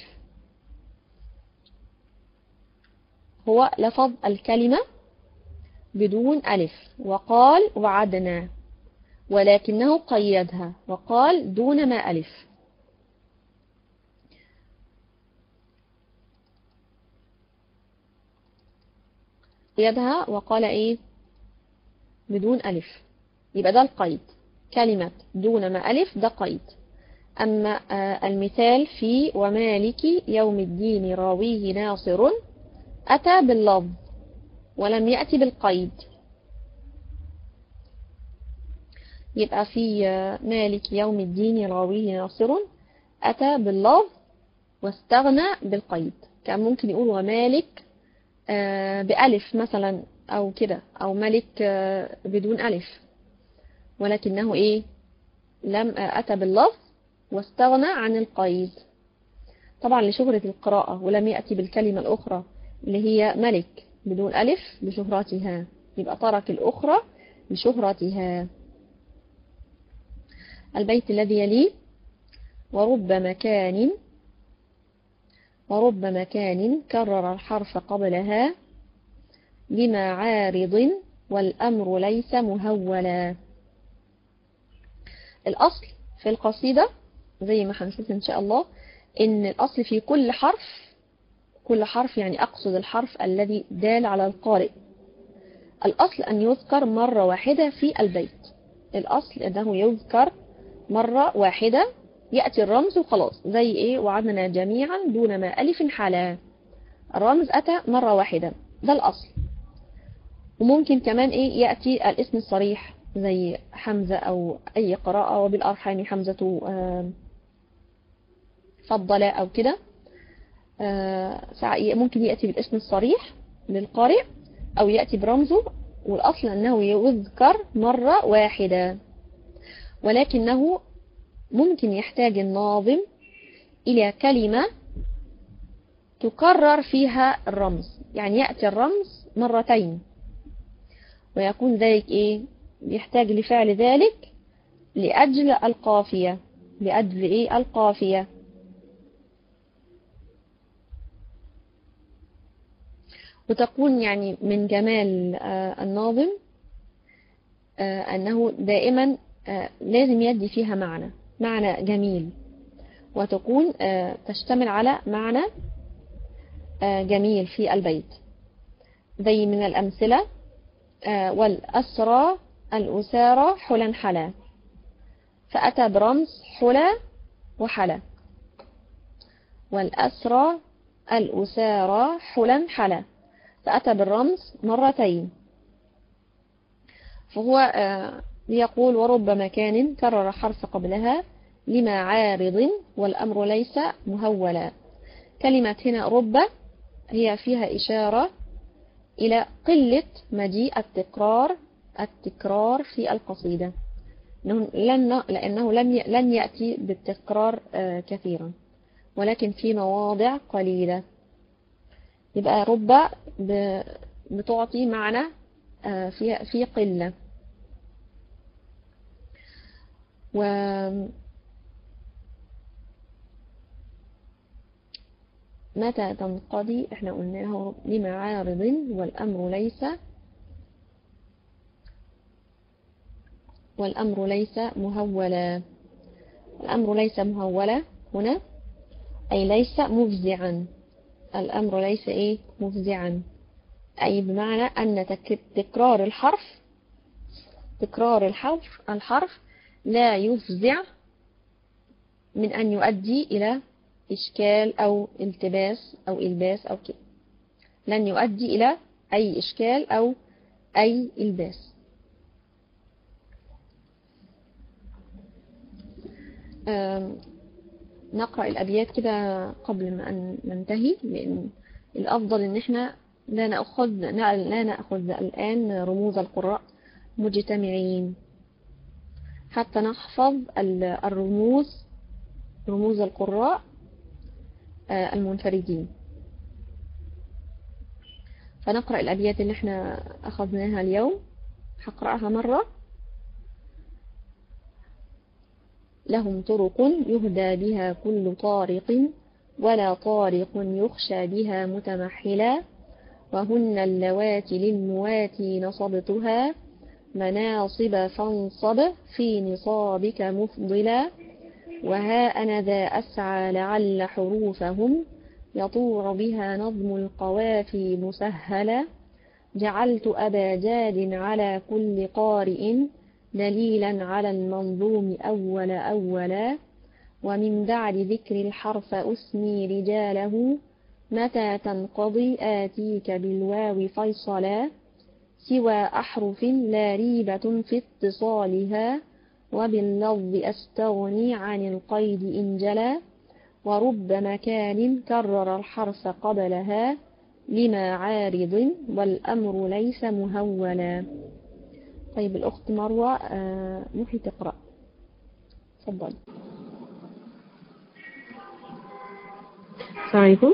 هو لفظ الكلمة بدون ألف وقال وعدنا ولكنه قيدها وقال دون ما ألف قيدها وقال ايه بدون ألف يبقى ده القيد كلمة دون ما ألف ده قيد أما المثال في ومالك يوم الدين راويه ناصر أتى باللفظ ولم يأتي بالقيد يبقى في مالك يوم الدين راويه ناصر أتى باللفظ واستغنى بالقيد كان ممكن يقول ومالك بألف مثلا أو كده أو ملك بدون ألف ولكنه إيه لم أتى باللفظ واستغنى عن القيد طبعا لشهرة القراءة ولم يأتي بالكلمة الأخرى اللي هي ملك بدون ألف لشهرتها يبقى ترك الأخرى لشهرتها البيت الذي يليه ورب مكان ورب مكان كرر الحرف قبلها لما عارض والأمر ليس مهولا الأصل في القصيدة زي ما هنشوف إن شاء الله إن الأصل في كل حرف كل حرف يعني أقصد الحرف الذي دال على القارئ الأصل أن يذكر مرة واحدة في البيت الأصل أنه يذكر مرة واحدة يأتي الرمز وخلاص زي إيه وعدنا جميعا دون ما ألف حلا الرمز أتى مرة واحدة ده الأصل وممكن كمان إيه يأتي الاسم الصريح زي حمزة أو أي قراءة وبالأرحام حمزة فضل أو كده ممكن يأتي بالاسم الصريح للقارئ أو يأتي برمزه والأصل أنه يذكر مرة واحدة ولكنه ممكن يحتاج الناظم إلى كلمة تكرر فيها الرمز يعني يأتي الرمز مرتين ويكون ذلك إيه يحتاج لفعل ذلك لأجل القافية لأجل إيه القافية وتكون يعني من جمال الناظم أنه دائما لازم يدي فيها معنى معنى جميل وتكون تشتمل على معنى جميل في البيت زي من الأمثلة والأسرى الأسارى حلا حلا فأتى برمز حلا وحلا والأسرى الأسارى حلا حلا فأتى بالرمز مرتين فهو يقول ورب مكان كرر حرف قبلها لما عارض والأمر ليس مهولا كلمة هنا رب هي فيها إشارة إلى قلة مجيء التكرار التكرار في القصيدة لأنه لم لن يأتي بالتكرار كثيرا ولكن في مواضع قليلة يبقى رب بتعطي معنى في في قلة و متى تنقضي احنا قلناه لما عارض والأمر ليس والأمر ليس مهولا الأمر ليس مهولا هنا أي ليس مفزعا الأمر ليس إيه مفزعا أي بمعنى أن تكرار الحرف تكرار الحرف الحرف لا يفزع من أن يؤدي إلى إشكال أو التباس أو إلباس أو كده لن يؤدي إلى أي إشكال أو أي إلباس نقرأ الأبيات كده قبل ما أن ننتهي لأن الأفضل إن إحنا لا نأخذ لا نأخذ الآن رموز القراء مجتمعين حتى نحفظ الرموز رموز القراء المنفردين فنقرأ الأبيات اللي احنا أخذناها اليوم هقرأها مرة لهم طرق يهدى بها كل طارق ولا طارق يخشى بها متمحلا وهن اللواتي للمواتي نصبتها مناصب فانصب في نصابك مفضلا وها أنا ذا أسعى لعل حروفهم يطور بها نظم القوافي مسهلا جعلت أبا جاد على كل قارئ دليلا على المنظوم أول أولا ومن بعد ذكر الحرف أسمي رجاله متى تنقضي آتيك بالواو فيصلا سوى أحرف لا ريبة في اتصالها وباللفظ أستغني عن القيد إن جلا ورب مكان كرر الحرف قبلها لما عارض والأمر ليس مهولا طيب الأخت مروة آه محي تقرأ تفضل السلام عليكم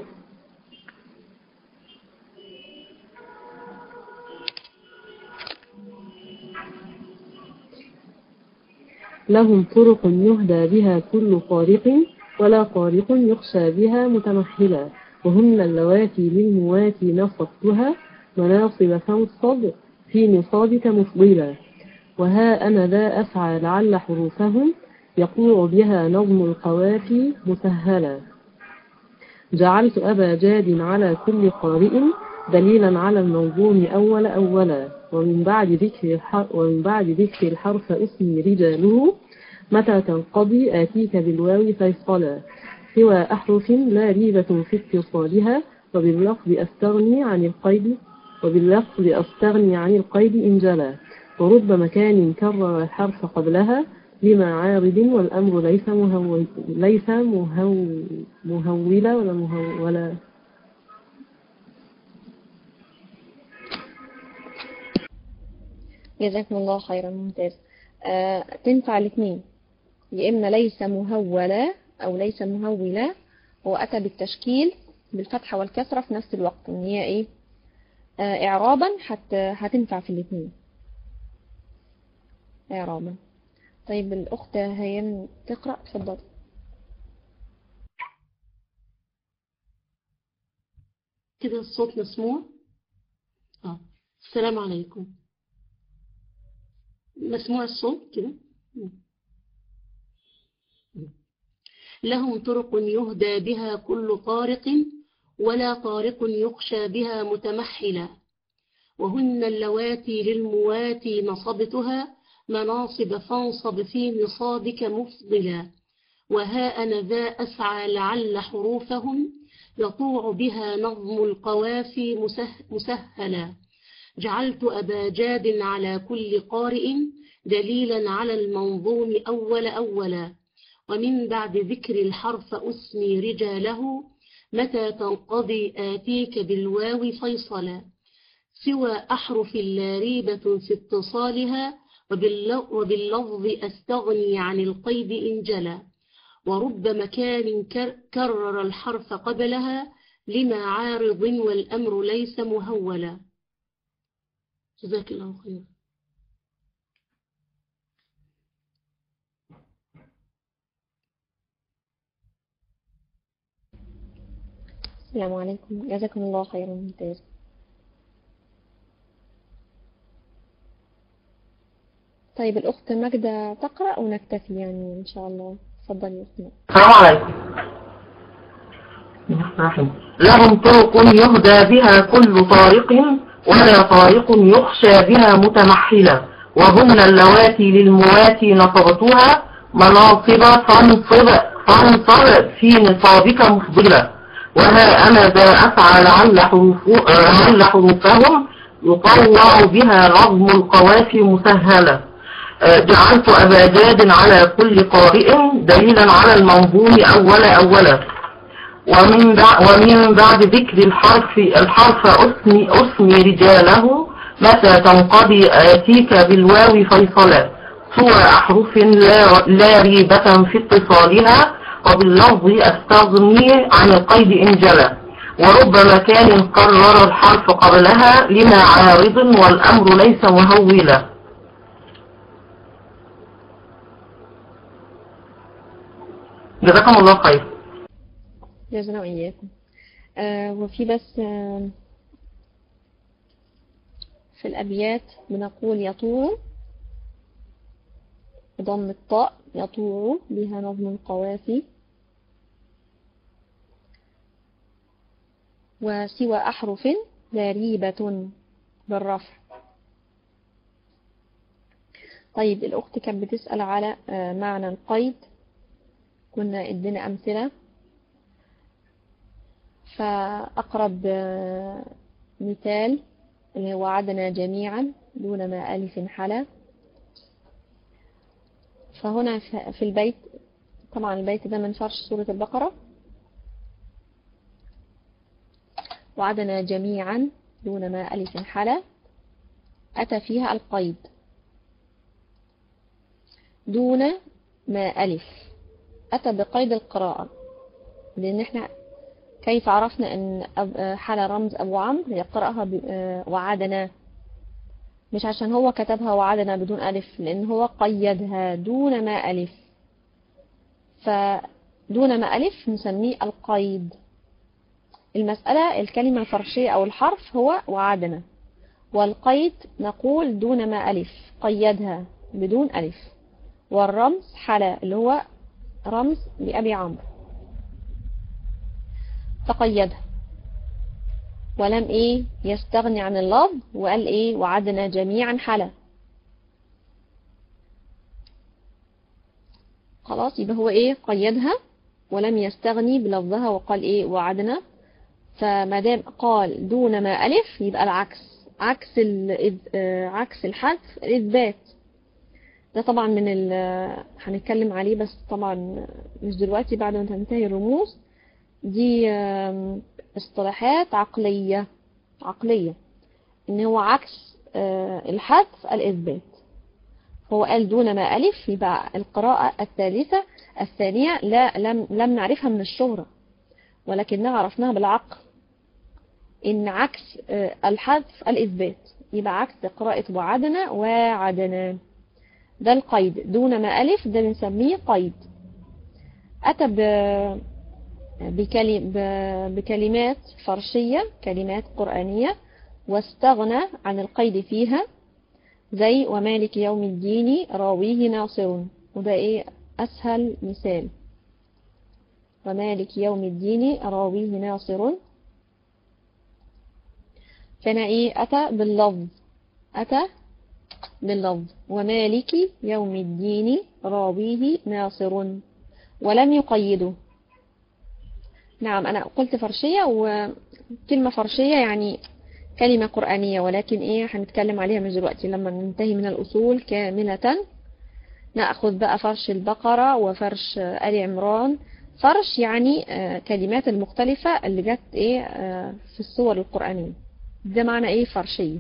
لهم طرق يهدى بها كل طارق ولا طارق يخشى بها متمحلا وهن اللواتي للمواتي نصبتها مناصب فانصب في نصابك مفضلا وها أنا ذا أسعى لعل حروفهم يقوع بها نظم القوافي مسهلا جعلت أبا جاد على كل قارئ دليلا على المنظوم أول أولا ومن بعد ذكر ومن بعد ذكر الحرف اسم رجاله متى تنقضي آتيك بالواو فيصلا سوى أحرف لا ريبة في اتصالها وباللفظ أستغني عن القيد وباللفظ أستغني عن القيد إن جلا ورب مكان كرر الحرف قبلها لما عارض والأمر ليس مهو ليس مهو مهولا ولا مهو ولا جزاكم الله خيرا ممتاز آه تنفع الاثنين يا إما ليس مهولا أو ليس مهولا هو أتى بالتشكيل بالفتحة والكسرة في نفس الوقت إن هي إيه آه إعرابا حت هتنفع في الاثنين إعرابا طيب الأخت هيام تقرأ تفضل كده الصوت مسموع اه السلام عليكم مسموع الصوت كده لهم طرق يهدى بها كل طارق ولا طارق يخشى بها متمحلا وهن اللواتي للمواتي نصبتها مناصب فانصب في نصابك مفضلا وها أنا ذا أسعى لعل حروفهم يطوع بها نظم القوافي مسه مسهلا جعلت أبا جاد على كل قارئ دليلا على المنظوم أول أولا ومن بعد ذكر الحرف أسمي رجاله متى تنقضي آتيك بالواو فيصلا سوى أحرف لا ريبة في اتصالها وباللفظ أستغني عن القيد إن جلا ورب مكان كرر الحرف قبلها لما عارض والأمر ليس مهولا جزاك الله خير السلام عليكم جزاكم الله خيرا ممتاز طيب الأخت ماجدة تقرأ ونكتفي يعني إن شاء الله تفضلي يا أختنا السلام عليكم لهم طرق يهدى بها كل طارق ولا طارق يخشى بها متمحلة وهن اللواتي للمواتي نصبتها مناصب فانصب فانصب في نصابك مفضلة وها أنا ذا أسعى لعل حروف- لعل حروفهم يطوع بها نظم القوافي مسهلة آه، جعلت أبا جاد على كل قارئ دليلا على المنظوم أول أولا ومن بعد, ومن بعد ذكر الحرف الحرف أسمي, أسمي رجاله متى تنقضي آتيك بالواو فيصلا سوى أحرف لا, لا ريبة في اتصالها وباللفظ أستغني عن القيد إن جلى ورب مكان قرر الحرف قبلها لما عارض والأمر ليس مهولا جزاكم الله خير جزانا وإياكم آه وفي بس آه في الأبيات بنقول يطور بضم الطاء يطور بها نظم القوافي وسوى أحرف لا ريبة بالرفع طيب الأخت كانت بتسأل على آه، معنى القيد كنا ادينا أمثلة فأقرب آه، مثال اللي هو وعدنا جميعا دون ما ألف حلا فهنا ف- في البيت طبعا البيت ده من فرش سورة البقرة وعدنا جميعا دون ما ألف حلا أتى فيها القيد دون ما ألف أتى بقيد القراءة لأن احنا كيف عرفنا أن أب- آه، حال رمز أبو عمرو يقرأها ب- آه، وعدنا مش عشان هو كتبها وعدنا بدون ألف لأن هو قيدها دون ما ألف فدون ما ألف نسميه القيد المسألة الكلمة الفرشية أو الحرف هو وعدنا والقيد نقول دون ما ألف قيدها بدون ألف والرمز حلا اللي هو رمز لأبي عمرو فقيدها ولم ايه يستغني عن اللفظ وقال ايه وعدنا جميعا حلا خلاص يبقى هو ايه قيدها ولم يستغني بلفظها وقال ايه وعدنا فما دام قال دون ما ألف يبقى العكس عكس الإذ- آه، عكس الحذف الإثبات ده طبعا من ال هنتكلم عليه بس طبعا مش دلوقتي بعد ما تنتهي الرموز دي آم، اصطلاحات عقلية عقلية ان هو عكس آه، الحذف الإثبات هو قال دون ما ألف يبقى القراءة الثالثة الثانية لا لم, لم نعرفها من الشهرة ولكنها عرفناها بالعقل إن عكس آه، الحذف الإثبات يبقى عكس قراءة وعدنا وعدنا ده القيد دون ما ألف ده بنسميه قيد أتى ب- بكلي- ب- بكلمات فرشية كلمات قرآنية واستغنى عن القيد فيها زي ومالك يوم الدين راويه ناصر وده ايه أسهل مثال ومالك يوم الدين راويه ناصر كان ايه أتى باللفظ أتى باللفظ ومالك يوم الدين راويه ناصر ولم يقيده نعم أنا قلت فرشية وكلمة فرشية يعني كلمة قرآنية ولكن إيه هنتكلم عليها من دلوقتي لما ننتهي من الأصول كاملة نأخذ بقى فرش البقرة وفرش آل عمران فرش يعني آه، كلمات المختلفة اللي جت إيه آه، في الصور القرآنية ده معنى إيه فرشية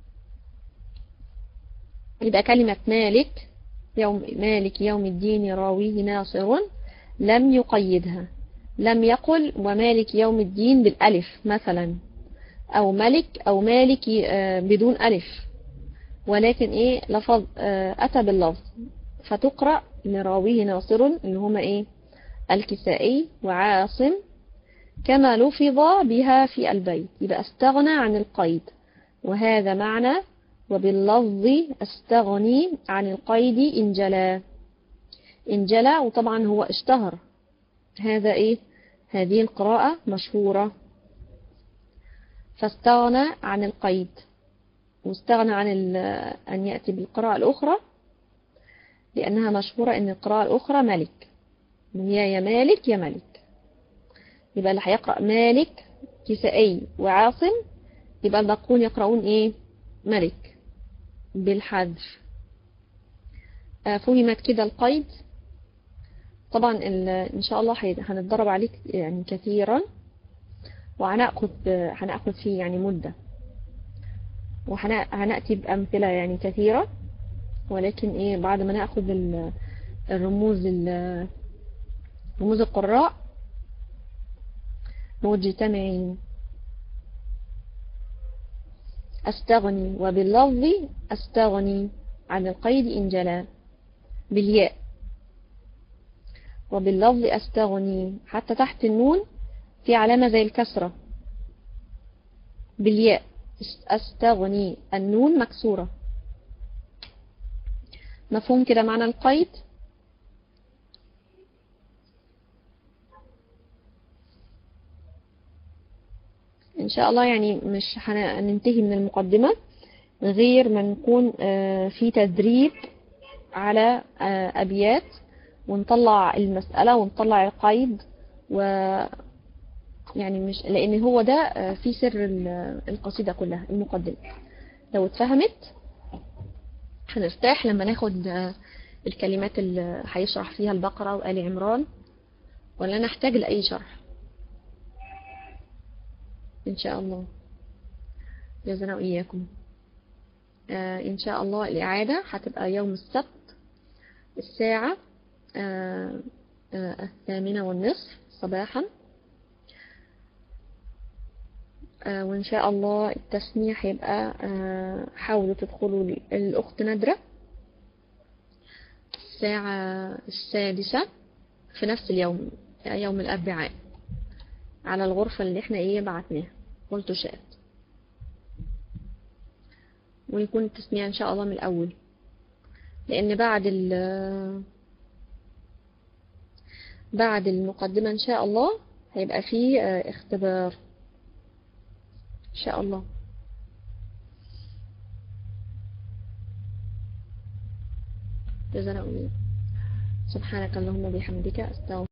يبقى كلمة مالك يوم مالك يوم الدين راويه ناصر لم يقيدها لم يقل ومالك يوم الدين بالألف مثلا أو ملك أو مالك آه، بدون ألف ولكن إيه لفظ آه، أتى باللفظ فتقرأ لراويه ناصر اللي هما إيه الكسائي وعاصم كما لفظ بها في البيت يبقى استغنى عن القيد وهذا معنى وباللفظ استغني عن القيد إن جلا إن جلا وطبعا هو اشتهر هذا إيه هذه القراءة مشهورة فاستغنى عن القيد واستغنى عن أن يأتي بالقراءة الأخرى لأنها مشهورة أن القراءة الأخرى ملك هي يا مالك يا ملك يبقى اللي هيقرأ مالك كسائي وعاصم يبقى الباقون يقرؤون إيه ملك بالحذف فهمت كده القيد طبعا إن شاء الله هنتدرب عليه يعني كثيرا وهنأخذ هنأخذ فيه يعني مدة وهنأتي بأمثلة يعني كثيرة ولكن إيه بعد ما نأخذ الرموز رموز القراء مجتمعين أستغني وباللفظ أستغني عن القيد إن جلا بالياء وباللفظ أستغني حتى تحت النون في علامة زي الكسرة بالياء أستغني النون مكسورة مفهوم كده معنى القيد إن شاء الله يعني مش هننتهي من المقدمة غير ما نكون في تدريب على أبيات ونطلع المسألة ونطلع القيد و يعني مش لأن هو ده في سر القصيدة كلها المقدمة لو اتفهمت هنرتاح لما ناخد الكلمات اللي هيشرح فيها البقرة وآل عمران ولا نحتاج لأي شرح إن شاء الله جزانا وإياكم آه إن شاء الله الإعادة هتبقى يوم السبت الساعة آه آه الثامنة والنصف صباحا وإن شاء الله التسميع هيبقى حاولوا تدخلوا الأخت نادرة الساعة السادسة في نفس اليوم يوم الأربعاء على الغرفة اللي احنا ايه بعتناها قلت شات ويكون التسميع ان شاء الله من الاول لان بعد ال بعد المقدمة ان شاء الله هيبقى فيه اختبار ان شاء الله جزانا سبحانك اللهم وبحمدك استغفر